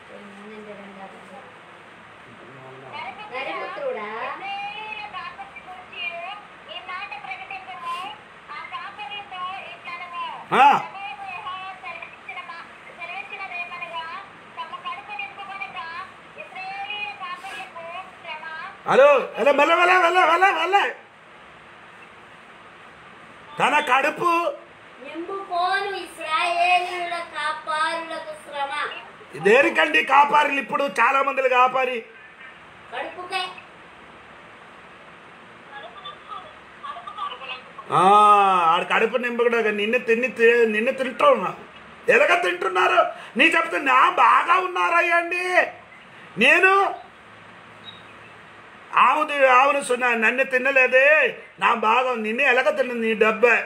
నరపుత్రుడా ఇశ్రాయేలీయుల కాపరి గూర్చియు ఈ మాట ప్రకటింపుము. ఆ కాపరులతో ఇట్లనుము. ఆ. సమయము యెహోవా సెలవిచ్చిన మా- సెలవిచ్చినదేమనగా, తమ కడుపు నింపుకొనక ఇశ్రాయేలీయుల కాపరులకు శ్రమ, హలో వెళ్ళ మెల్ల వెళ్ళ వెళ్ళ వెళ్ళ వెళ్ళ తన కడుపు నింపుకోను ఇస్రాయేలీయుల కాపారులకు శ్రమ దేనికండి కాపారిలు ఇప్పుడు చాలా మందిలు కాపారి కడుపుకే ఆ, ఆడ కడుపు నింపకుండా నిన్ను తిని తి- నిన్ను తింటున్నా ఎలాగ తింటున్నారు నీ చెప్తే నా బాగా ఉన్నారయ్యా అండి నేను ఆవు తి- ఆవును సున్నా నన్ను తినలేదే నా బాగా నిన్ను ఎలాగ తిన్న నీ డబ్బే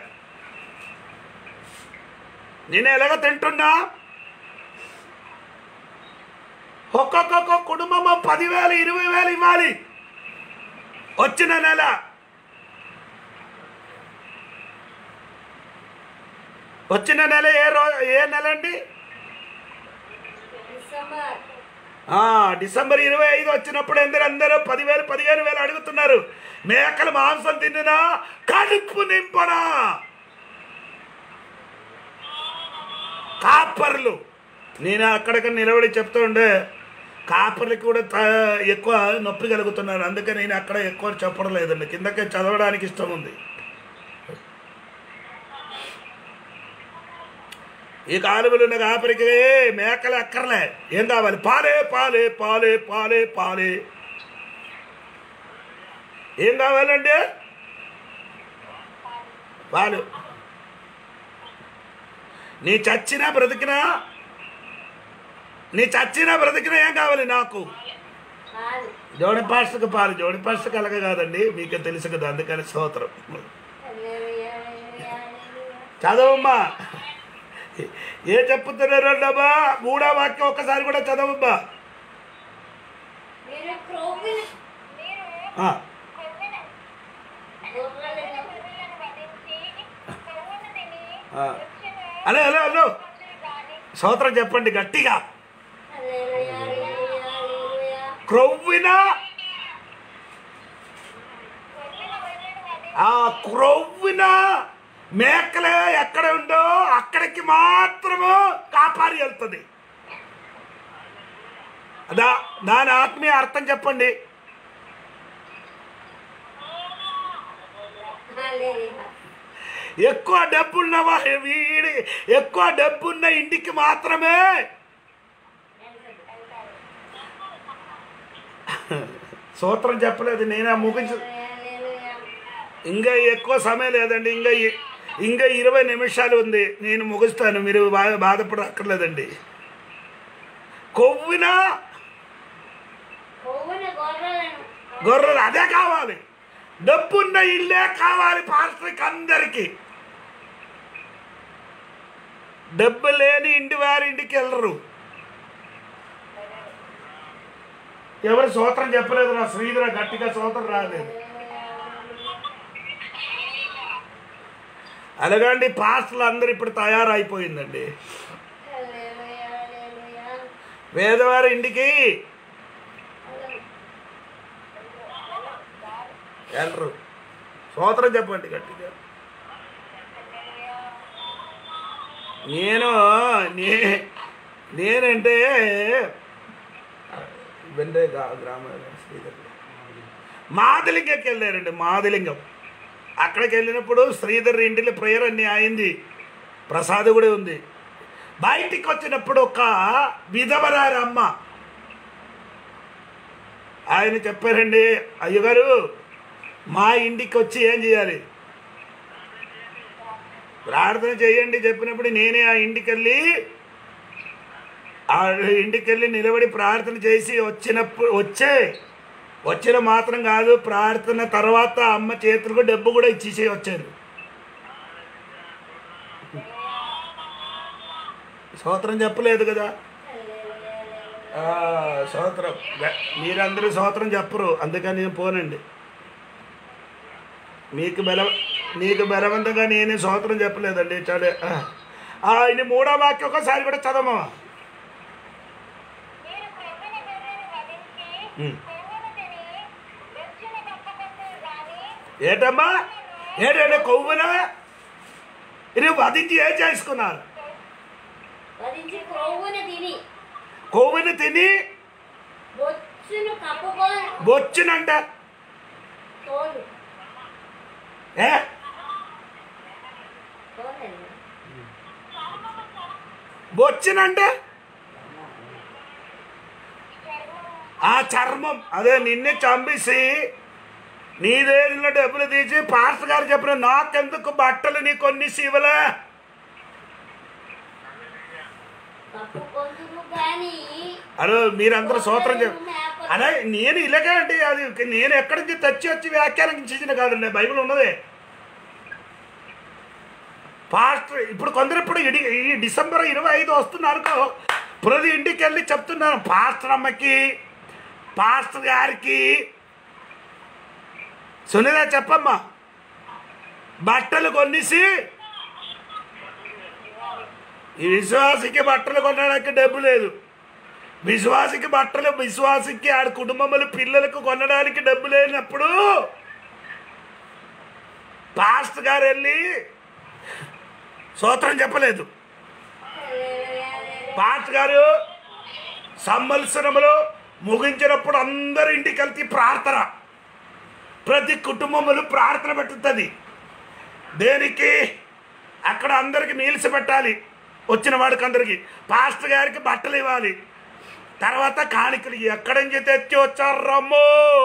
నేను ఎలాగ తింటున్నా ఒక్కొక్క కుటుంబము పదివేలు ఇరవై వేలు ఇవ్వాలి వచ్చిన నెల వచ్చిన నెల ఏ రో ఏ నెల అండి డిసెంబర్ ఆ, డిసెంబర్ ఇరవై ఐదు వచ్చినప్పుడు అందరూ అందరూ పదివేలు పదిహేను వేలు అడుగుతున్నారు మేకలు మాంసం తిన్ననా కడుపు నింపనా కాపర్లు నేను అక్కడికి నిలబడి చెప్తూ ఉండే కాపర్లకి కూడా త- ఎక్కువ నొప్పి కలుగుతున్నారు అందుకే నేను అక్కడ ఎక్కువ చెప్పడం లేదండి కిందకే చదవడానికి ఇష్టం ఉంది ఈ కాలువలు ఉన్న కాపరికి మేకలు అక్కర్లే ఏం కావాలి పాలే పాలే పాలే పాలే పాలే ఏం కావాలండి పాలు నీ చచ్చినా బ్రతికినా నీ చచ్చినా బ్రతికినా ఏం కావాలి నాకు కాదు జోడి పాస్టర్కి పాలు జోడి పాస్టర్కి అలాగ కాదండి మీకే తెలుసు కదా అందుకని స్తోత్రం హల్లెలూయా, హల్లెలూయా, హల్లెలూయా. చదవమ్మా ఏ చెప్పుతున్నారు అమ్మా మూడో వాక్యం ఒక్కసారి కూడా చదవమ్మా మీరు క్రొవ్విన మీరు ఆ, కొవ్విన గొర్రెలను గొర్రెలను వధించి కొవ్వును తిని ఆ. వృక్షము హలో హలో హలో పక్షులు గాని స్తోత్రం చెప్పండి గట్టిగా హల్లెలూయా, హల్లెలూయా, హల్లెలూయా. క్రొవ్విన కొవ్విన గొర్రెలను వధించి ఆ క్రొవ్విన మేకలు ఎక్కడ ఉందో అక్కడికి మాత్రము కాపారి వెళ్తుంది దా దాని ఆత్మీయ అర్థం చెప్పండి హల్లెలూయా. ఎక్కువ డబ్బున్న వా- వీడి ఎక్కువ డబ్బున్న ఇంటికి మాత్రమే సూత్రం చెప్పలేదు నేనే ముగించు హల్లెలూయా. ఇంకా ఎక్కువ సమయం లేదండి ఇంకా ఇ- ఇంకా ఇరవై నిమిషాలు ఉంది నేను ముగిస్తాను మీరు బాగా బాధపడక్కర్లేదండి కొవ్విన కొవ్వున గొర్రెలను గొర్రెలు అదే కావాలి డబ్బున్న ఇల్లే కావాలి పాస్టర్కి అందరికీ డబ్బు లేని ఇంటి వారి ఇంటికి వెళ్ళరు ఎవరు సూత్రం చెప్పలేదు నా శ్రీధర గట్టిగా సూత్రం రాలేదు అలాగండి పాస్టర్లు అందరు ఇప్పుడు తయారైపోయిందండి హల్లెలూయా, హల్లెలూయా. వేదవారి ఇంటికి వెళ్ళరు సూత్రం చెప్పండి గట్టిగా నేను నే నేనంటే వెండే గ్రామ శ్రీధర్ మాదిలింగకి వెళ్ళారండి మాదిలింగం అక్కడికి వెళ్ళినప్పుడు శ్రీధర్ ఇంటిలో ప్రేయర్ అన్ని అయింది ప్రసాద్ కూడా ఉంది బయటికి వచ్చినప్పుడు ఒక విధవరారు అమ్మ ఆయన చెప్పారండి అయ్యగారు మా ఇంటికి వచ్చి ఏం చేయాలి ప్రార్థన చేయండి చెప్పినప్పుడు నేనే ఆ ఇంటికి వెళ్ళి ఆ ఇంటికి వెళ్ళి నిలబడి ప్రార్థన చేసి వచ్చినప్పుడు వచ్చే వచ్చిన మాత్రం కాదు ప్రార్థన తర్వాత అమ్మ చేతులకు డబ్బు కూడా ఇచ్చేసి వచ్చారు సూత్రం చెప్పలేదు కదా ఆ, సూత్రం గ- మీరందరూ సూత్రం చెప్పరు అందుకని నేను పోనండి మీకు బల మీకు బలవంతంగా నేనే సూత్రం చెప్పలేదండి చాలే ఆ. ఆ, ఇది మూడో వాక్యం ఒకసారి కూడా చదవమా మీరు క్రొవ్విన గొర్రెను వధించి ఉమ్. కొవ్వును తిని రొచ్చున కప్పకొట్టురు గాని ఏటమ్మా ఏటంటే కొవ్వున ఇది వధించి ఏం చేసుకున్నారు వధించి కొవ్వున తిని కొవ్వుని తిని బొచ్చును కప్పుకొని బొచ్చునంట తోలు ఏ తోలండి బొచ్చునంటే ఆ చర్మం అదే నిన్నే చంపేసి నీ దగ్గర డబ్బులు తీసి పాస్టర్ గారు చెప్పిన నాకెందుకు బట్టలు నీ కొన్ని శివలే కప్పుకొందురు గాని అరే మీరందరూ సూత్రం చెప్ అదే నేను ఇలాగే అంటే అది నేను ఎక్కడి నుంచి తెచ్చి వచ్చి వ్యాఖ్యానం చేసిన కాదండి బైబిల్ ఉన్నదే పాస్టర్ ఇప్పుడు కొందరు ఇప్పుడు ఇడి ఈ డిసెంబర్ ఇరవై ఐదు వస్తున్నారు అనుకో ప్రతి ఇంటికి వెళ్ళి చెప్తున్నాను పాస్టర్ అమ్మకి పాస్టర్ గారికి సునీత చెప్పమ్మా బట్టలు కొనేసి ఈ విశ్వాసికి బట్టలు కొనడానికి డబ్బు లేదు విశ్వాసికి బట్టలు విశ్వాసికి ఆడ కుటుంబములు పిల్లలకు కొనడానికి డబ్బు లేనప్పుడు పాస్టర్ గారు వెళ్ళి సూత్రం చెప్పలేదు పాస్టర్ గారు సంవత్సరములు ముగించినప్పుడు అందరి ఇంటికి వెళ్తే ప్రార్థన ప్రతి కుటుంబములు ప్రార్థన పెట్టుతుంది దేనికి అక్కడ అందరికి నీల్చి పెట్టాలి వచ్చిన వాడికి అందరికి పాస్టర్ గారికి బట్టలు ఇవ్వాలి తర్వాత కాணிకలు ఎక్కడి నుంచి తెచ్చి వచ్చారు రమ్మో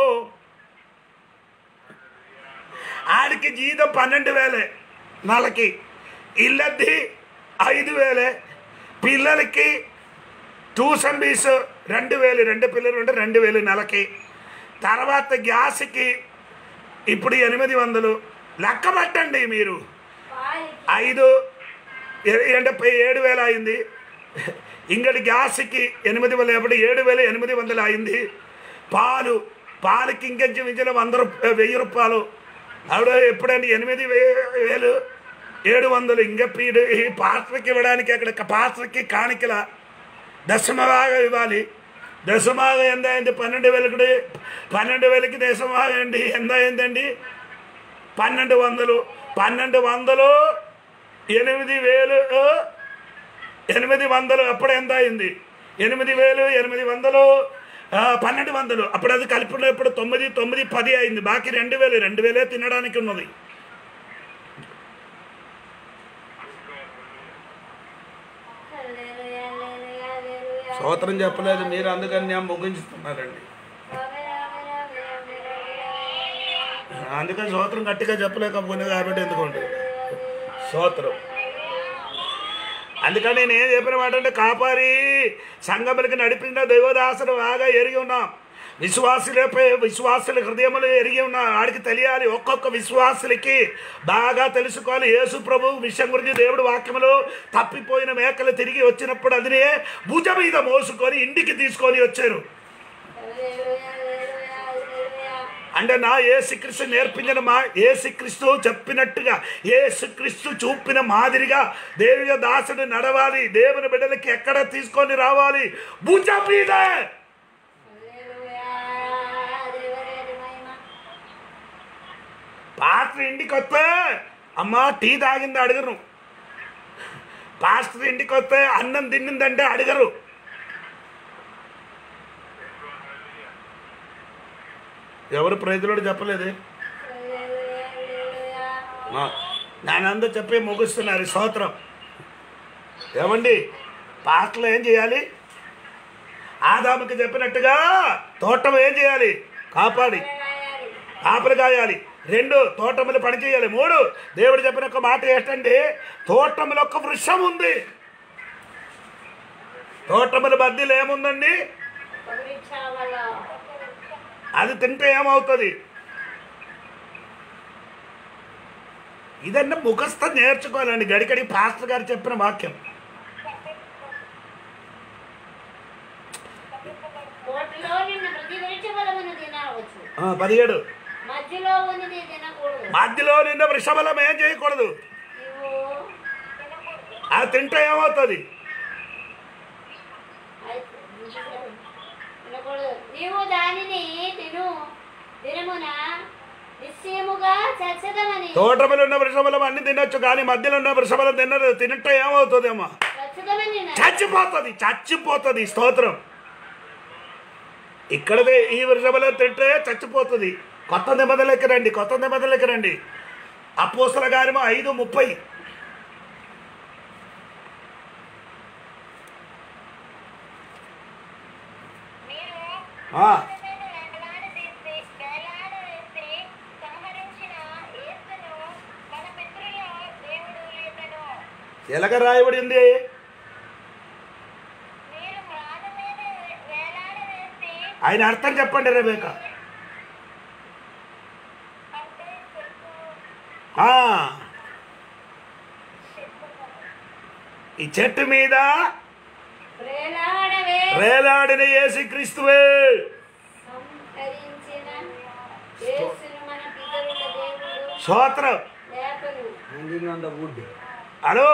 ఆడికి జీతం పన్నెండు వేలే నెలకి ఇల్లద్ది ఐదు వేలే పిల్లలకి ట్యూషన్ ఫీజు రెండు వేలు రెండు పిల్లలు ఉంటే రెండు వేలు నెలకి తర్వాత గ్యాస్కి ఇప్పుడు ఎనిమిది వందలు లెక్క పెట్టండి మీరు పాలికి ఐదు ఏ- అంటే పై- ఏడు వేలు అయింది ఇంకటి గ్యాస్కి ఎనిమిది వేలు ఎప్పుడు ఏడు వేలు ఎనిమిది వందలు అయింది పాలు పాలకి ఇంకొంచెం ఇంచిన వంద రూప వెయ్యి రూపాయలు ఆవిడ ఎప్పుడండి ఎనిమిది వే- వేలు ఏడు వందలు ఇంకా పీడు ఈ పాస్టర్కి ఇవ్వడానికి అక్కడ పాస్టర్కి కాணிకల దశమభాగం ఇవ్వాలి దశమభాగం ఎంత అయింది పన్నెండు వేలకి పన్నెండు వేలకి దశమభాగం అండి ఎంత అయిందండి పన్నెండు వందలు పన్నెండు వందలు ఎనిమిది వేలు ఎనిమిది వందలు అప్పుడు ఎంత అయింది ఎనిమిది వేలు ఎనిమిది వందలు ఆ, పన్నెండు వందలు అప్పుడు అది కలిపినప్పుడు తొమ్మిది తొమ్మిది పది అయింది బాకీ రెండు వేలు రెండు వేలే తినడానికి ఉన్నది హల్లెలూయా, హల్లెలూయా, హల్లెలూయా. స్తోత్రం చెప్పలేదు మీరు అందుకని నేను ముగించుతున్నారండి ఆమేన్, ఆమేన్, ఆమేన్, అందుకని స్తోత్రం గట్టిగా చెప్పలేకపోయినా కాబట్టి ఎందుకోండి స్తోత్రం అందుకని నేను ఏం చెప్పిన మాట అంటే కాపారి సంగములకి నడిపిన దైవదాసుడు బాగా ఎరిగి ఉన్నాం విశ్వాసులపై విశ్వాసుల హృదయములు ఎరిగి ఉన్నాం ఆడికి తెలియాలి ఒక్కొక్క విశ్వాసులకి బాగా తెలుసుకోవాలి యేసు ప్రభు విషయం గురించి దేవుడు వాక్యములు తప్పిపోయిన మేకలు తిరిగి వచ్చినప్పుడు అదినే భుజ మీద మోసుకొని ఇంటికి తీసుకొని వచ్చారు హల్లెలూయా, హల్లెలూయా, హల్లెలూయా. అంటే నా ఏసుక్రీస్తు నేర్పించిన మా ఏసుక్రీస్తు చెప్పినట్టుగా ఏసుక్రీస్తు చూపిన మాదిరిగా దేవిగా దాసుడు నడవాలి దేవుని బిడ్డలకి ఎక్కడ తీసుకొని రావాలి భుజ మీద హల్లెలూయా, దేవుని మహిమ. పాస్టర్ ఇంటికి వస్తే అమ్మ టీ తాగింది అడగరు పాస్టర్ ఇంటికి వస్తే అన్నం తిన్నిందంటే అడగరు ఎవరు ప్రజలు చెప్పలేదే హల్లెలూయా, హల్లెలూయా. నానందరూ చెప్పి ముగిస్తున్నారు ఈ స్తోత్రం ఏమండి పాటలు ఏం చేయాలి ఆదాముకి చెప్పినట్టుగా తోటం ఏం చేయాలి కాపాడి రాయాలి. కాపలు కాయాలి రెండు తోటములు పని చేయాలి మూడు దేవుడు చెప్పిన ఒక మాట ఏంటంటే తోటములు ఒక వృక్షం ఉంది తోటముల మధ్యలో ఏముందండి పవిత్రావల. అది తింటే ఏమవుతుంది ఇదన్నా ముఖస్థ నేర్చుకోవాలండి గడికడి పాస్టర్ గారు చెప్పిన వాక్యం కోటిలో నిన్న ప్రతి వృక్షఫలమును తినవచ్చు ఆ, పదిహేడు మధ్యలో ఉన్నది తినకూడదు మధ్యలో నిన్న వృషబలం ఏం చేయకూడదు నీవు అది తింటే ఏమవుతుంది అయితే తినకూడదు నీవు దానిని తిను దినమున నిశ్చయముగా చచ్చదమని తోటములు ఉన్న వృషబలం అన్ని తినొచ్చు కానీ మధ్యలో ఉన్న వృషబలం తినరు తింటే ఏమవుతుందేమో చచ్చదమని చచ్చిపోతుంది చచ్చిపోతుంది స్తోత్రం ఇక్కడదే ఈ వృషభలో తింటే చచ్చిపోతుంది కొత్త నిబంధనలకి రండి కొత్త నిబంధనలకి రండి అపోసల గారిమో ఐదు ముప్పై మీరు ఆ, వేలాడదీసి వేలాడవేసి సంహరించిన యేసును మన పితరుల దేవుడు లేదను ఎలాగ రాయబడింది మీరు మ్రాను మీద వేలాడవేసి ఆయన అర్థం చెప్పండి రేబేక అంటే చెట్టు ఆ, ఈ చెట్టు మీద ప్రేలాడవే రేలాడిన యేసు క్రీస్తువే సంహరించిన యేసును మన పితరుల దేవుడు స్తోత్రం లేపను hanging on the wood hello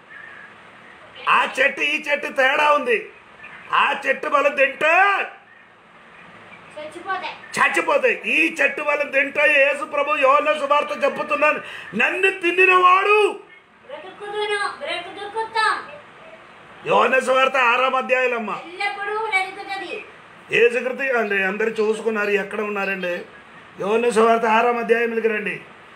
ఆ చెట్టు ఈ చెట్టు తేడా ఉంది ఆ చెట్టు బలం తింటే చచ్చిపోతాయి చచ్చిపోతాయి ఈ చెట్టు బలం తింటే యేసు ప్రభు యోన సువార్త చెప్పుతున్నాను నన్ను తిన్నినవాడు బ్రతుకుదును బ్రతుకుతాం యోన సువార్త ఆరాం అధ్యాయులమ్మ ఎల్లప్పుడూ బ్రతుకుతుంది ఏసుకృతి అండి అందరు చూసుకున్నారు ఎక్కడ ఉన్నారండి యోన సువార్త ఆరాం అధ్యాయములకి రండి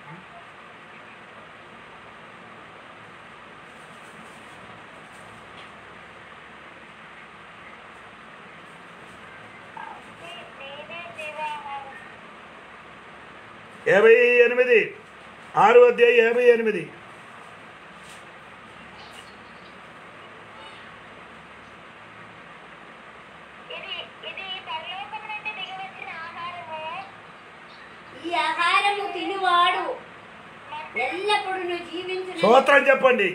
నేనే జీవాహారం యాభై ఎనిమిది ఆరు అధ్యాయం యాభై ఎనిమిది ఇది ఇది పరలోకం నుండి దిగి వచ్చిన ఆహారము ఈ ఆహారము తినువాడు ఎల్లప్పుడూ జీవించిన స్తోత్రం చెప్పండి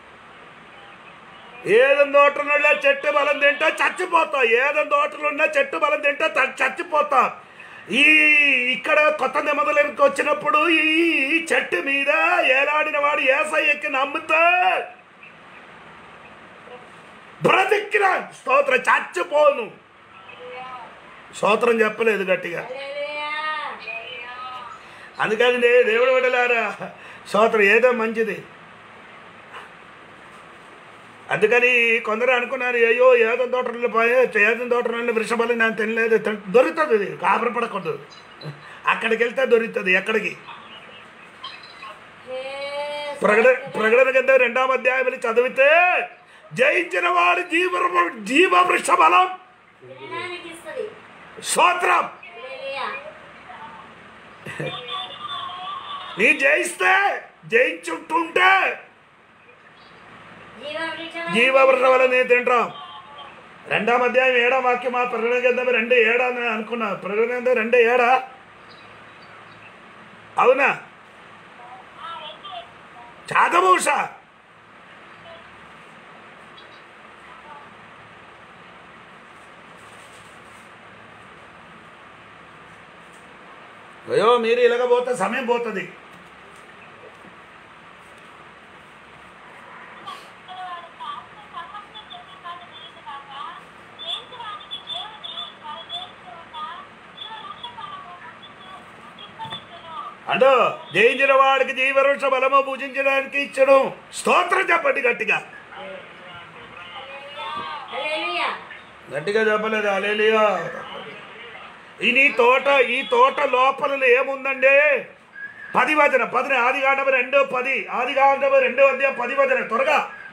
ఏదో తోటలున్న చెట్టు బలం తింటే చచ్చిపోతావు ఏదో తోటలున్న చెట్టు బలం తింటే త- చచ్చిపోతావు ఈ ఇక్కడ కొత్త నిబంధనలకు వచ్చినప్పుడు ఈ చెట్టు మీద ఏలాడిన వాడు ఏసయ్యకి నమ్మితే బ్రతికిన స్తోత్రం చచ్చిపోను స్తోత్రం చెప్పలేదు గట్టిగా హల్లెలూయా. అందుకని నే- దేవుడు విడలారా స్తోత్రం ఏదో మంచిది అందుకని కొందరు అనుకున్నారు అయ్యో ఏదో తోటలో పోయే ఏదో తోటలో వృషభాలు నేను తినలేదు తిన- దొరుకుతుంది ఇది కాపర పడకూడదు అక్కడికి వెళ్తే దొరుకుతుంది ఎక్కడికి హే ప్రకటన ప్రకటన కింద రెండవ అధ్యాయం చదివితే జయించిన వాడు జీవ జీవ వృషబలం తినడానికి ఇస్తుంది స్తోత్రం హల్లెలూయా. నీ జయిస్తే జయించుంటుంటే జీవవృక్షం జీవవృష వలన తింటాం రెండాం అధ్యాయం ఏడా వాక్యం ఆ ప్రకటన గ్రంథం రెండు ఏడా అని అనుకున్నా ప్రకటన గ్రంథం రెండు ఏడా అవునా చాదభూష అయ్యో మీరు ఇలాగ పోతే సమయం పోతుంది అంటూ జయించిన వాడికి జీవవృక్ష బలము పూజించడానికి ఇచ్చను స్తోత్రం చెప్పండి గట్టిగా హల్లెలూయా గట్టిగా చెప్పలేదు అలేలియా ఈ నీ తోట ఈ తోట లోపల ఏముందండి పది వచన పది ఆది కాండమ రెండో పది ఆది కాండమ రెండో అధ్యాయం పది వచన త్వరగా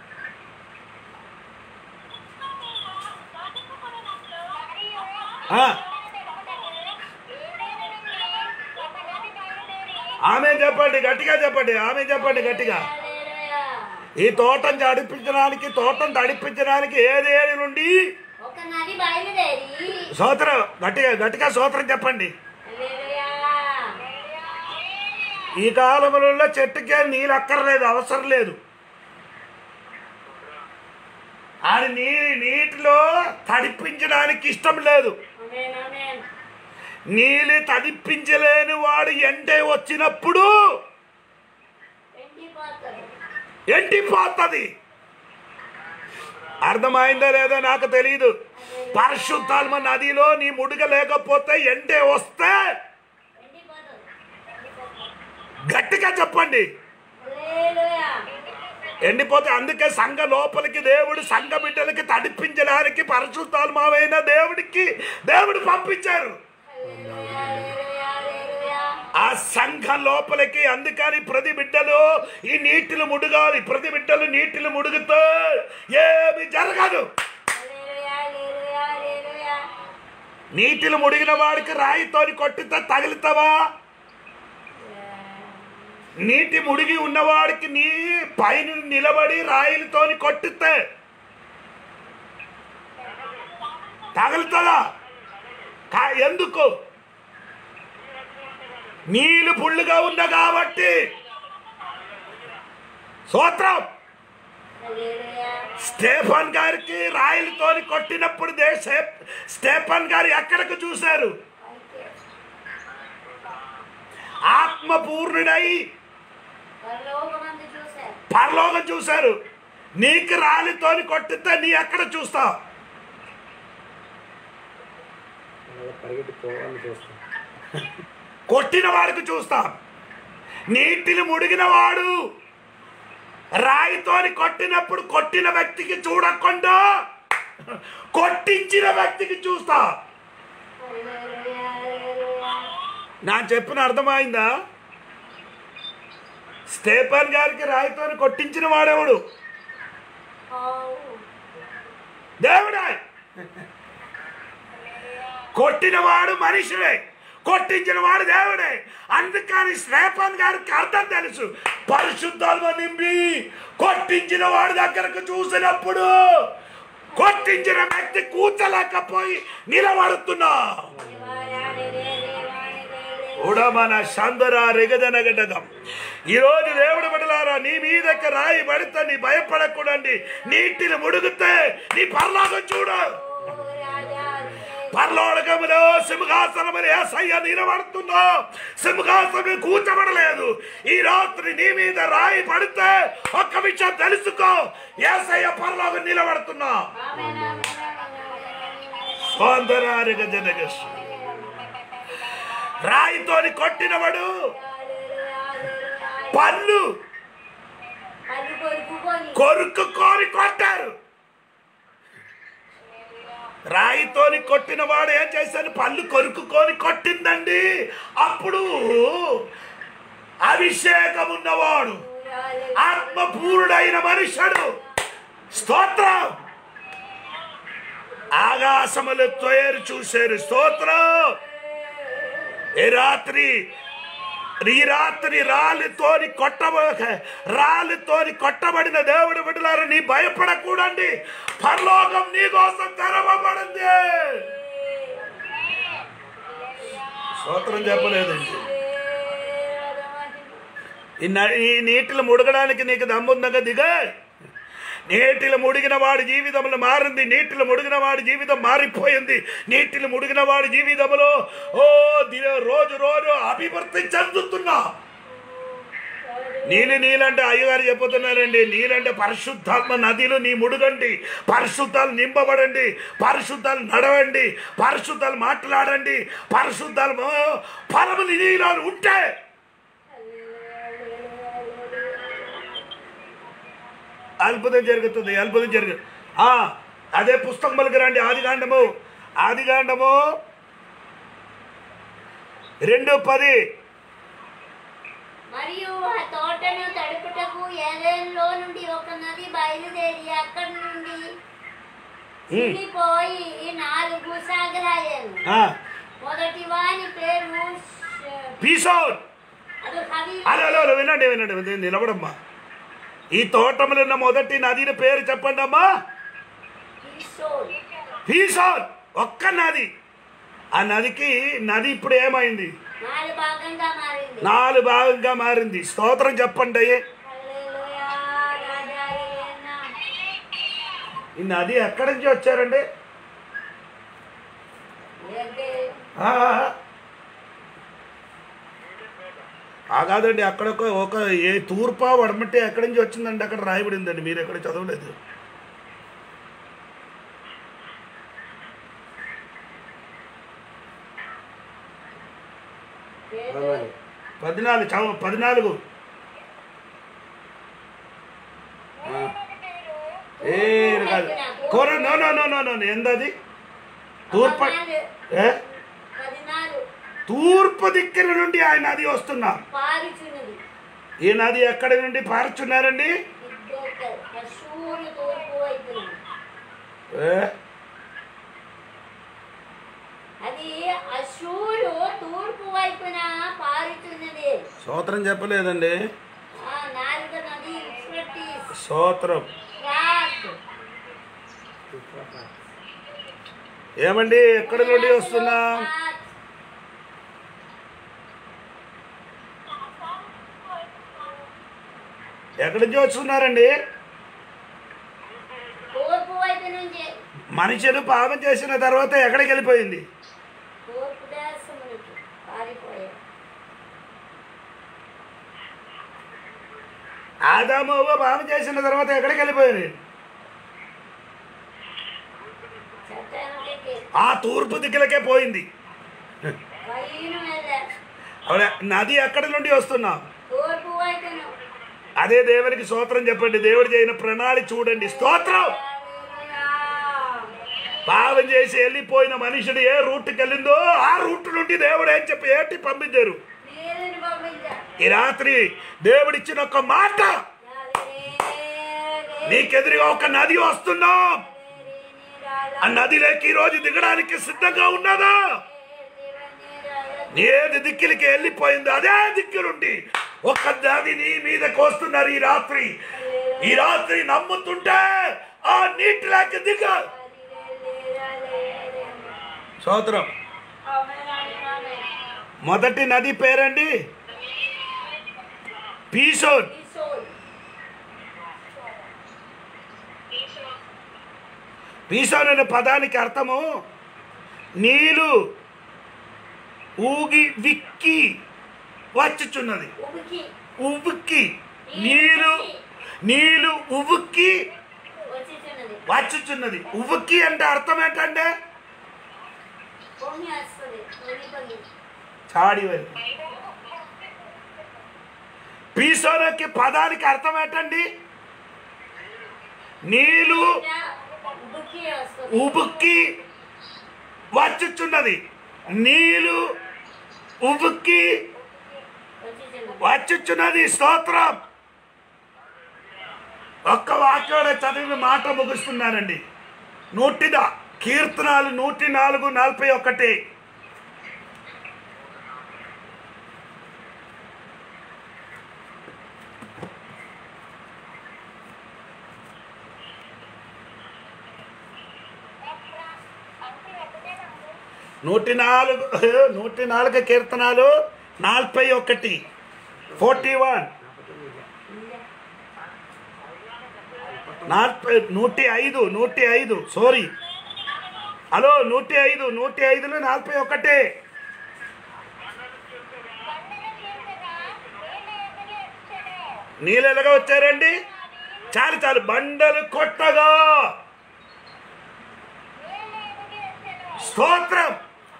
ఆ, ఆమె చెప్పండి గట్టిగా చెప్పండి ఆమె చెప్పండి గట్టిగా హల్లెలూయా ఈ తోటం తడిపించడానికి తోటం తడిపించడానికి ఏదేది నుండి ఒక నది బయలుదేరి సోత్రం గట్టిగా గట్టిగా సోత్రం చెప్పండి హల్లెలూయా ఈ కాలంలో చెట్టుకే నీళ్ళు అక్కర్లేదు అవసరం లేదు ఆడి నీ నీటిలో తడిపించడానికి ఇష్టం లేదు ఆమేన్ ఆమేన్ నీళ్ళు తడిపించలేని వాడు ఎండే వచ్చినప్పుడు ఎండిపోతాడు ఎండిపోతుంది అర్థమైందా లేదా నాకు తెలియదు పరిశుద్ధాత్మ నదిలో నీ ముడుగ లేకపోతే ఎండే వస్తే ఎండిపోతాడు గట్టిగా చెప్పండి హల్లెలూయా ఎండిపోతే అందుకే సంఘ లోపలికి దేవుడు సంఘ బిడ్డలకి తడిపించడానికి పరిశుద్ధాత్మమైన దేవుడికి దేవుడు పంపించారు హల్లెలూయా హల్లెలూయా హల్లెలూయా ఆ సంఘ లోపలికి అందుకని ప్రతి బిడ్డలు ఈ నీటిలు ముడుగాలి ప్రతి బిడ్డలు నీటిలు ముడుగుతో ఏమి జరగదు హల్లెలూయా హల్లెలూయా హల్లెలూయా నీటిలు ముడిగిన వాడికి రాయితోని కొట్టితే తగులుతావా నీటి ముడిగి ఉన్నవాడికి నీ పైన నిలబడి రాయిలతోని కొట్టితే తగులుతుందా కా- ఎందుకు నీళ్ళు పుల్లుగా ఉంది కాబట్టి సూత్రం హల్లెలూయా స్టేఫన్ గారికి రాయిలతోని కొట్టినప్పుడు దే స్టే- స్టేఫన్ గారు ఎక్కడికి చూశారు ఆత్మపూర్ణుడై పరలోకమందు చూశారు పరలోకం చూశారు నీకు రాలితోని కొట్టితే నీ ఎక్కడ చూస్తావు అలా పరిగెత్తి పోవాలని చూస్తాం కొట్టిన వాడికి చూస్తాం నీటిని ముడిగిన వాడు రాయితోని కొట్టినప్పుడు కొట్టిన వ్యక్తికి చూడకుండా కొట్టించిన వ్యక్తికి చూస్తా హల్లెలూయా హల్లెలూయా నా చెప్పిన అర్థమైందా స్టేఫన్ గారికి రాయితోని కొట్టించిన వాడెవడు ఆవు దేవుడే కొట్టినవాడు మనిషివే కొట్టించిన వాడు దేవుడే అందుకని స్నేపన్ గారికి అర్థం తెలుసు పరిశుద్ధాత్మ నింపి కొట్టించిన వాడి దగ్గరకు చూసినప్పుడు కొట్టించిన వ్యక్తి కూర్చలేకపోయి నిలబడుతున్నా ఉడమన సందర రెగదనగడగం ఈరోజు దేవుడు బిడలారా నీ మీదకి రాయి పడితే నీ భయపడకూడండి నీటిని ముడుగుతే నీ పర్లోకం చూడు పరలోకములో సింహాసనములు ఏసయ్య నిలబడుతున్నా సింహాసనం కూర్చబడలేదు ఈ రాత్రి నీ మీద రాయి పడితే ఒక్క విషయం తెలుసుకో ఏసయ్య పరలోకం నిలబడుతున్నా సౌందర్యారిక జనగస్ రాయితోని కొట్టినవాడు పళ్ళు అది కొరుకుకొని కొరుకు కోరి కొట్టారు రాయితోని కొట్టిన వాడు ఏం చేశాడు పళ్ళు కొరుకుకొని కొట్టిందండి అప్పుడు అభిషేకం ఉన్నవాడు ఆత్మపూరుడైన మనుషుడు స్తోత్రం ఆకాశములు తోయరు చూశారు స్తోత్రం ఏ రాత్రి ఈ రాత్రి రాళ్ళతోని కొట్టబోక రాళ్ళతోని కొట్టబడిన దేవుడు బిడ్డలారా నీ భయపడకూడండి పరలోకం నీ కోసం తెరవబడింది స్తోత్రం చెప్పలేదండి ఈ న- ఈ నీటిలో ముడగడానికి నీకు దమ్ముందగా దిగా నీటిలో ముడిగిన వాడి జీవితంలో మారింది నీటిలో ముడిగిన వాడి జీవితం మారిపోయింది నీటిలో ముడిగిన వాడి జీవితంలో ఓ దిన- రోజు రోజు అభివృద్ధి చెందుతున్నా నీళ్ళు నీళ్ళంటే అయ్యగారు చెప్పుతున్నారండి నీళ్ళంటే పరిశుద్ధాత్మ నదిలో నీ ముడుగండి పరిశుద్ధాలు నింపబడండి పరిశుద్ధాలు నడవండి పరిశుద్ధాలు మాట్లాడండి పరిశుద్ధాలు పరమ నీళ్ళు ఉంటే అద్భుతం జరుగుతుంది అద్భుతం జరుగు ఆ, అదే పుస్తకం రండి ఆదికాండము ఆదికాండము రెండు పది మరియు ఆ తోటను తడుపుటకు ఏదేన్లో నుండి ఒక నది బయలుదేరి అక్కడి నుండి వెళ్ళిపోయి నాలుగు సాగరాయను ఆ, మొదటి వాని పేరు ష- పీసౌట్ అది కవి హలో హలో హలో, వినండి వినండి వినండి, నిలబడమ్మా ఈ తోటములో ఉన్న మొదటి నదిని పేరు చెప్పండి అమ్మా కిషోర్. పీసౌట్ ఒక్క నది ఆ నదికి నది ఇప్పుడు ఏమైంది నాలుగు భాగంగా మారింది నాలుగు భాగంగా మారింది స్తోత్రం చెప్పండి హల్లెలూయా, రాజాయేనా. ఈ నది ఎక్కడి నుంచి వచ్చారండి ఏదే ఆ, ఆ కాదండి అక్కడ ఒక ఒక ఏ తూర్పా వడమట్టి ఎక్కడి నుంచి వచ్చిందండి అక్కడ రాయబడిందండి మీరు ఎక్కడ చదవలేదు ఏదే అలాగే పద్నాలుగు చదవ పద్నాలుగు ఏ కాదు కొర no no no no no ఎందది తూర్ప ఏ పదినాలుగు తూర్పు దిక్కుల నుండి ఆ నది వస్తున్నా పారుచున్నది ఈ నది ఎక్కడి నుండి పారుచున్నారండి ఇద్దొక పశువులు తూర్పు వైపున ఏ అది అశూరు తూర్పు వైపున పారుతున్నది సూత్రం చెప్పలేదండి ఆ నాలుగు నది యూఫ్రటీస్ సూత్రం ఫ్రాత్ ఏమండి ఎక్కడి నుండి వస్తున్నా ఫ్రాత్. ఎక్కడి నుంచి వస్తున్నారండి తూర్పు వైపు నుంచి మనుషులు పాపం చేసిన తర్వాత ఎక్కడికి వెళ్ళిపోయింది తూర్పు దేశములకు పారిపోయారు ఆదాము అవ్వ పాపం చేసిన తర్వాత ఎక్కడికి వెళ్ళిపోయింది చట్టానికి ఆ తూర్పు దిక్కులకే పోయింది పైన వెళ్ళారు అవునా నది ఎక్కడి నుండి వస్తున్నాం తూర్పు వైపున అదే దేవునికి స్తోత్రం చెప్పండి దేవుడు చేయని ప్రణాళిక చూడండి స్తోత్రం హల్లెలూయా. పాపం చేసి వెళ్ళిపోయిన మనుషుడు ఏ రూట్కి వెళ్ళిందో ఆ రూట్ నుండి దేవుడు ఏం చెప్పి ఏంటి పంపించారు నీరుని పంపించారు ఈ రాత్రి దేవుడిచ్చిన ఒక మాట నీకెదురుగా ఒక నది వస్తున్నాం ఆ నదిలోకి ఈ రోజు దిగడానికి సిద్ధంగా ఉన్నదా ఏది దిక్కులకి వెళ్ళిపోయిందో అదే దిక్కులుండి ఒక నది నీ మీదకి వస్తున్నారు ఈ రాత్రి ఈ రాత్రి నమ్ముతుంటే ఆ నీటిలోకి దిగ సోదరం మొదటి నది పేరండి పీసోన్ పీసోన్ అనే పదానికి అర్థము నీళ్ళు ఊగి విక్కి వచ్చుచున్నది ఉబికి ఉవ్వుక్కి నీళ్ళు నీళ్ళు ఉవ్వుక్కి వచ్చేస్తున్నది వచ్చుచున్నది ఉవ్వుక్కి అంటే అర్థం ఏంటంటే పొంగి వస్తుంది పొంగి పొంగి చాడి వరి పీసోనకి పదానికి అర్థం ఏంటండి నీళ్ళు ఉబికి వస్తుంది ఉబుక్కి వచ్చుచున్నది నీళ్ళు ఉబుక్కి వచ్చేస్తున్నది వచ్చుచున్నది స్తోత్రం ఒక్క వాక్యం చదివి మాట ముగిస్తున్నానండి నూటిద కీర్తనాలు నూటి నాలుగు నలభై ఒకటి నూటి నాలుగు నూటి నాలుగు కీర్తనాలు నలభై ఒకటి ఫోర్టీ వన్ నలభై నూటి ఐదు నూటి ఐదు సారీ హలో నూటి ఐదు నూటి ఐదులో నలభై ఒకటి బండను తీర్చగా నీళ్ళ ఎదుగి వచ్చెను. నీళ్ళు ఎలాగ వచ్చారండి చాలు చాలు బండలు కొట్టగా నీళ్ళ ఎదుగి వచ్చెను. స్తోత్రం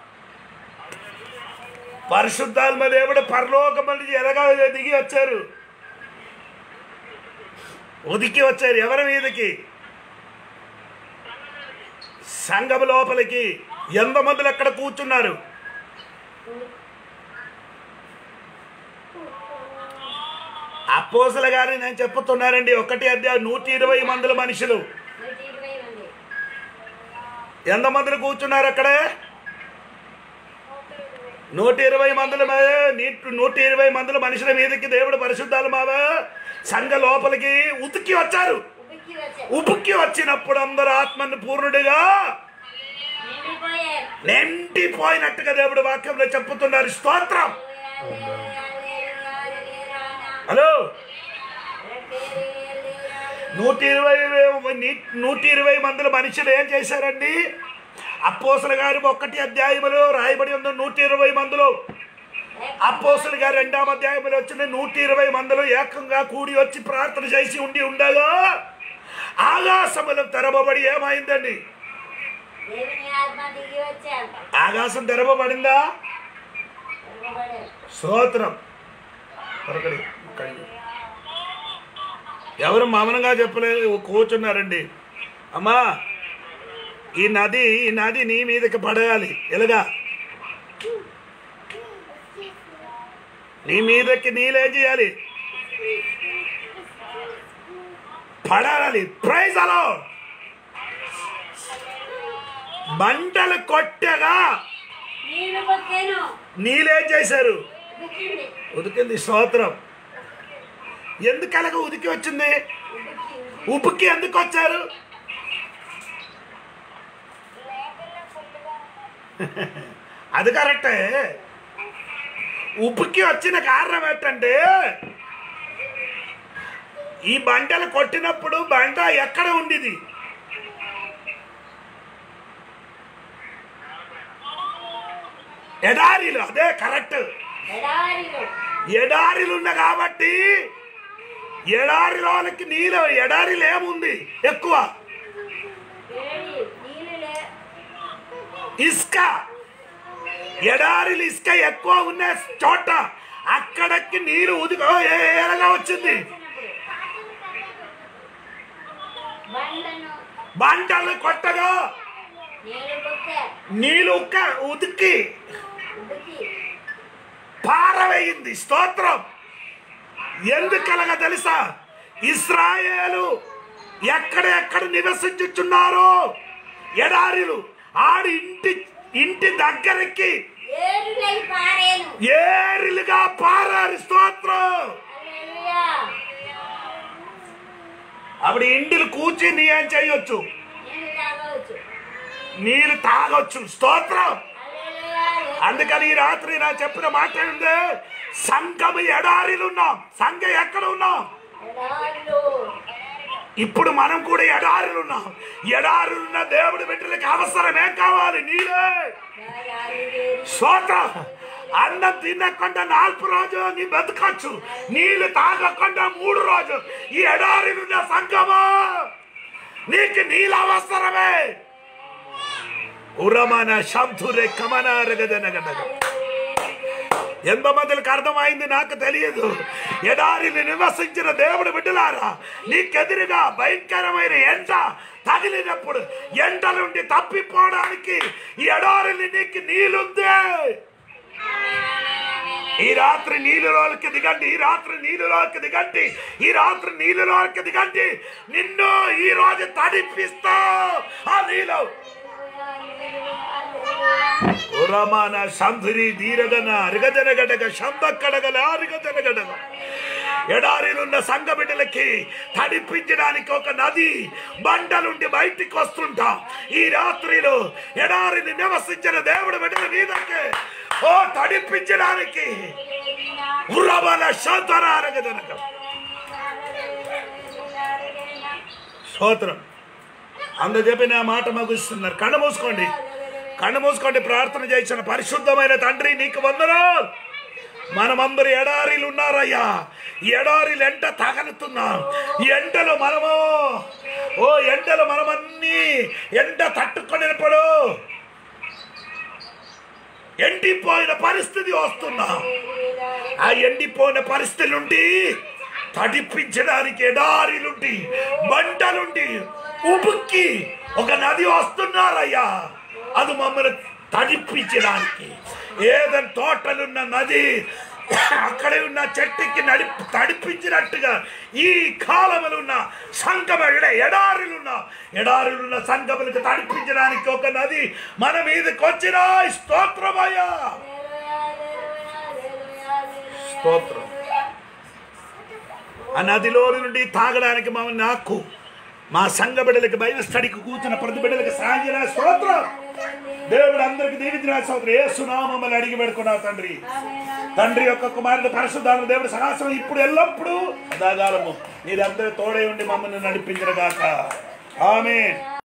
పరిశుద్ధాత్మ దేవుడు పరలోకం ఎలాగా దిగి వచ్చారు ఉదికి వచ్చారు ఎవరి మీదకి సంఘం లోపలికి ఎంతమందులు అక్కడ కూర్చున్నారు అపోసల గారి నేను చెప్పుతున్నానండి ఒకటి అధ్యాయం నూటి ఇరవై మందుల మనుషులు నూట ఇరవై మంది ఎంతమందిని కూర్చున్నారు అక్కడ నూట ఇరవై మందుల మీద నీ- నూట ఇరవై మందుల మనుషుల మీదకి దేవుడు పరిశుద్ధాలు మావ సంఘ లోపలికి ఉతికి వచ్చారు ఉబికి వచ్చారు ఉబుక్కి వచ్చినప్పుడు అందరు ఆత్మని పూర్ణుడిగా నిండిపోయారు నిండిపోయినట్టుగా దేవుడు వాక్యంలో చెప్పుతున్నారు స్తోత్రం హలో నూట ఇరవై నీ- నూట ఇరవై మందుల మనుషులు ఏం చేశారండి అప్పోసల గారి ఒక్కటి అధ్యాయములో రాయబడి ఉంది నూట ఇరవై మందులు అప్పోసల గారు రెండవ అధ్యాయంలో వచ్చిన నూట ఇరవై మందులు ఏకంగా కూడి వచ్చి ప్రార్థన చేసి ఉండి ఉండగా ఆకాశములు తెరవబడి ఏమైందండి దేవుని ఆత్మ దిగి వచ్చారు ఆకాశం తెరవబడిందా తెరవబడారు. స్తోత్రం కొరకడి, ఇక్కడి. ఎవరు మౌనంగా చెప్పలేదు కూర్చున్నారండి అమ్మా ఈ నది ఈ నది నీ మీదకి పడేయాలి ఎలాగా నీ మీదకి నీళ్ళేం చేయాలి పడాలి ప్రైజ్ అలో మంటలు కొట్టగా నీళ్లు పొక్కాను నీళ్ళేం చేశారు ఉబికింది ఉదికింది స్తోత్రం ఎందుకు అలాగ ఉదికి వచ్చింది ఉబికి ఉప్పుకి ఎందుకు వచ్చారు అది కరెక్టే ఉప్పుకి వచ్చిన కారణం ఏంటంటే ఈ బంటలు కొట్టినప్పుడు బంట ఎక్కడ ఉండేది ఎడారిలో అదే కరెక్ట్ ఎడారిలో ఎడారిలు ఉన్న కాబట్టి ఎడారిలోనికి నీళ్ళు ఎడారిలో ఏముంది ఎక్కువ వేడి నీళ్ళు లే ఇసుక ఎడారిలు ఇసుక ఎక్కువ ఉన్న చోట అక్కడికి నీరు ఉదిగో ఎలాగా వచ్చింది బండను బంటలు కొట్టగా నీళ్లు పొక్కారు నీళ్ళు ఉక్క ఉదికి ఉబికి పారవేయింది స్తోత్రం ఎందుకలగా తెలుసా ఇస్రాయేలు ఎక్కడెక్కడ నివసించుచున్నారో ఎడారిలు ఆడి ఇంటి ఇంటి దగ్గరికి ఏరులై పారేను ఏరిలుగా పారారు స్తోత్రం హల్లెలూయా అప్పుడు ఇంటిలు కూర్చి నీ ఏం చేయొచ్చు నీళ్ళు తాగవచ్చు నీళ్ళు తాగొచ్చు స్తోత్రం హల్లెలూయా అందుకని ఈ రాత్రి నా చెప్పిన మాట ఏంటంటే సంఘము ఎడారిలు ఉన్నాం సంఘ ఎక్కడ ఉన్నాం ఎడారిలో ఇప్పుడు మనం కూడా ఎడారిలు ఉన్నాం ఎడారిలు ఉన్న దేవుడి బిడ్డలకి అవసరం ఏం కావాలి నీళ్ళే ఎడారి వేరు స్తోత్రం అన్నం తినకుండా నాలుగు రోజు నీ బతకచ్చు నీళ్ళు తాగకుండా మూడు రోజు ఈ ఎడారిలున్న సంఘమా నీకు నీళ్ళు అవసరమే ఉరమన శంధురే కమన రగదనగనగ ఎంతమందికి అర్థమైంది నాకు తెలియదు ఎడారిని నివసించిన దేవుడు బిడ్డలారా నీకెదురుగా భయంకరమైన ఎండ తగిలినప్పుడు ఎండ నుండి తప్పిపోవడానికి ఈ ఎడారిని నీకు నీళ్ళుందే ఈ రాత్రి నీళ్ళలోకి దిగండి ఈ రాత్రి నీళ్ళలోకి దిగండి ఈ రాత్రి నీళ్ళలోకి దిగండి నిన్ను ఈ రోజు తడిపిస్తా ఆ నీళ్ళు ఉరమాన సంధురి ధీరగన అరిగదనగడగ శంబక్కడగల అరిగదనగడగ ఎడారిలున్న సంఘ బిడ్డలకి తడిపించడానికి ఒక నది బండలుండి బయటికి వస్తుంటాం ఈ రాత్రిలో ఎడారిని నివసించిన దేవుడు బిడ్డల మీదకి ఓ తడిపించడానికి ఉరబల శాంతరారగదనక స్తోత్రం అందు చెప్పిన ఆ మాట మగుస్తున్నారు కళ్ళు మూసుకోండి కళ్ళు మూసుకోండి ప్రార్థన చేసిన పరిశుద్ధమైన తండ్రి నీకు వందనాలు మనమందరు ఎడారిలు ఉన్నారయ్యా ఈ ఎడారిలు ఎంట తగలుతున్నాం ఈ ఎండలో మనము ఓ ఎండలో మనమన్నీ ఎండ తట్టుకొనినప్పుడు ఎండిపోయిన పరిస్థితి వస్తున్నాం ఆ ఎండిపోయిన పరిస్థితి నుండి తడిపించడానికి ఎడారిలుండి మంటలుండి ఉబుక్కి ఒక నది వస్తున్నారయ్యా అది మమ్మల్ని తడిపించడానికి ఏదైనా తోటలున్న నది అక్కడే ఉన్న చెట్టుకి నడి తడిపించినట్టుగా ఈ కాలములు ఉన్న సంగముల ఎడారులున్న ఎడారులున్న సంగములకు తడిపించడానికి ఒక నది మన మీదకి వచ్చిన స్తోత్రమయ్యా స్తోత్రం ఆ నదిలో నుండి తాగడానికి మమ్మల్ని నాకు మా సంఘ బిడ్డలకి బైబిల్ స్టడీకి కూర్చున్న ప్రతి బిడ్డలకి సాయం చేయడానికి స్తోత్రం దేవుడు అందరికి దీవించిన స్తోత్రం ఏ సునామమ్మని అడిగి పెడుకున్నావు తండ్రి తండ్రి యొక్క కుమారుడు పరిశుద్ధాలు దేవుడు సహాసం ఇప్పుడు ఎల్లప్పుడూ సదాకాలము మీరందరూ తోడే ఉండి మమ్మల్ని నడిపించిన గాక ఆమె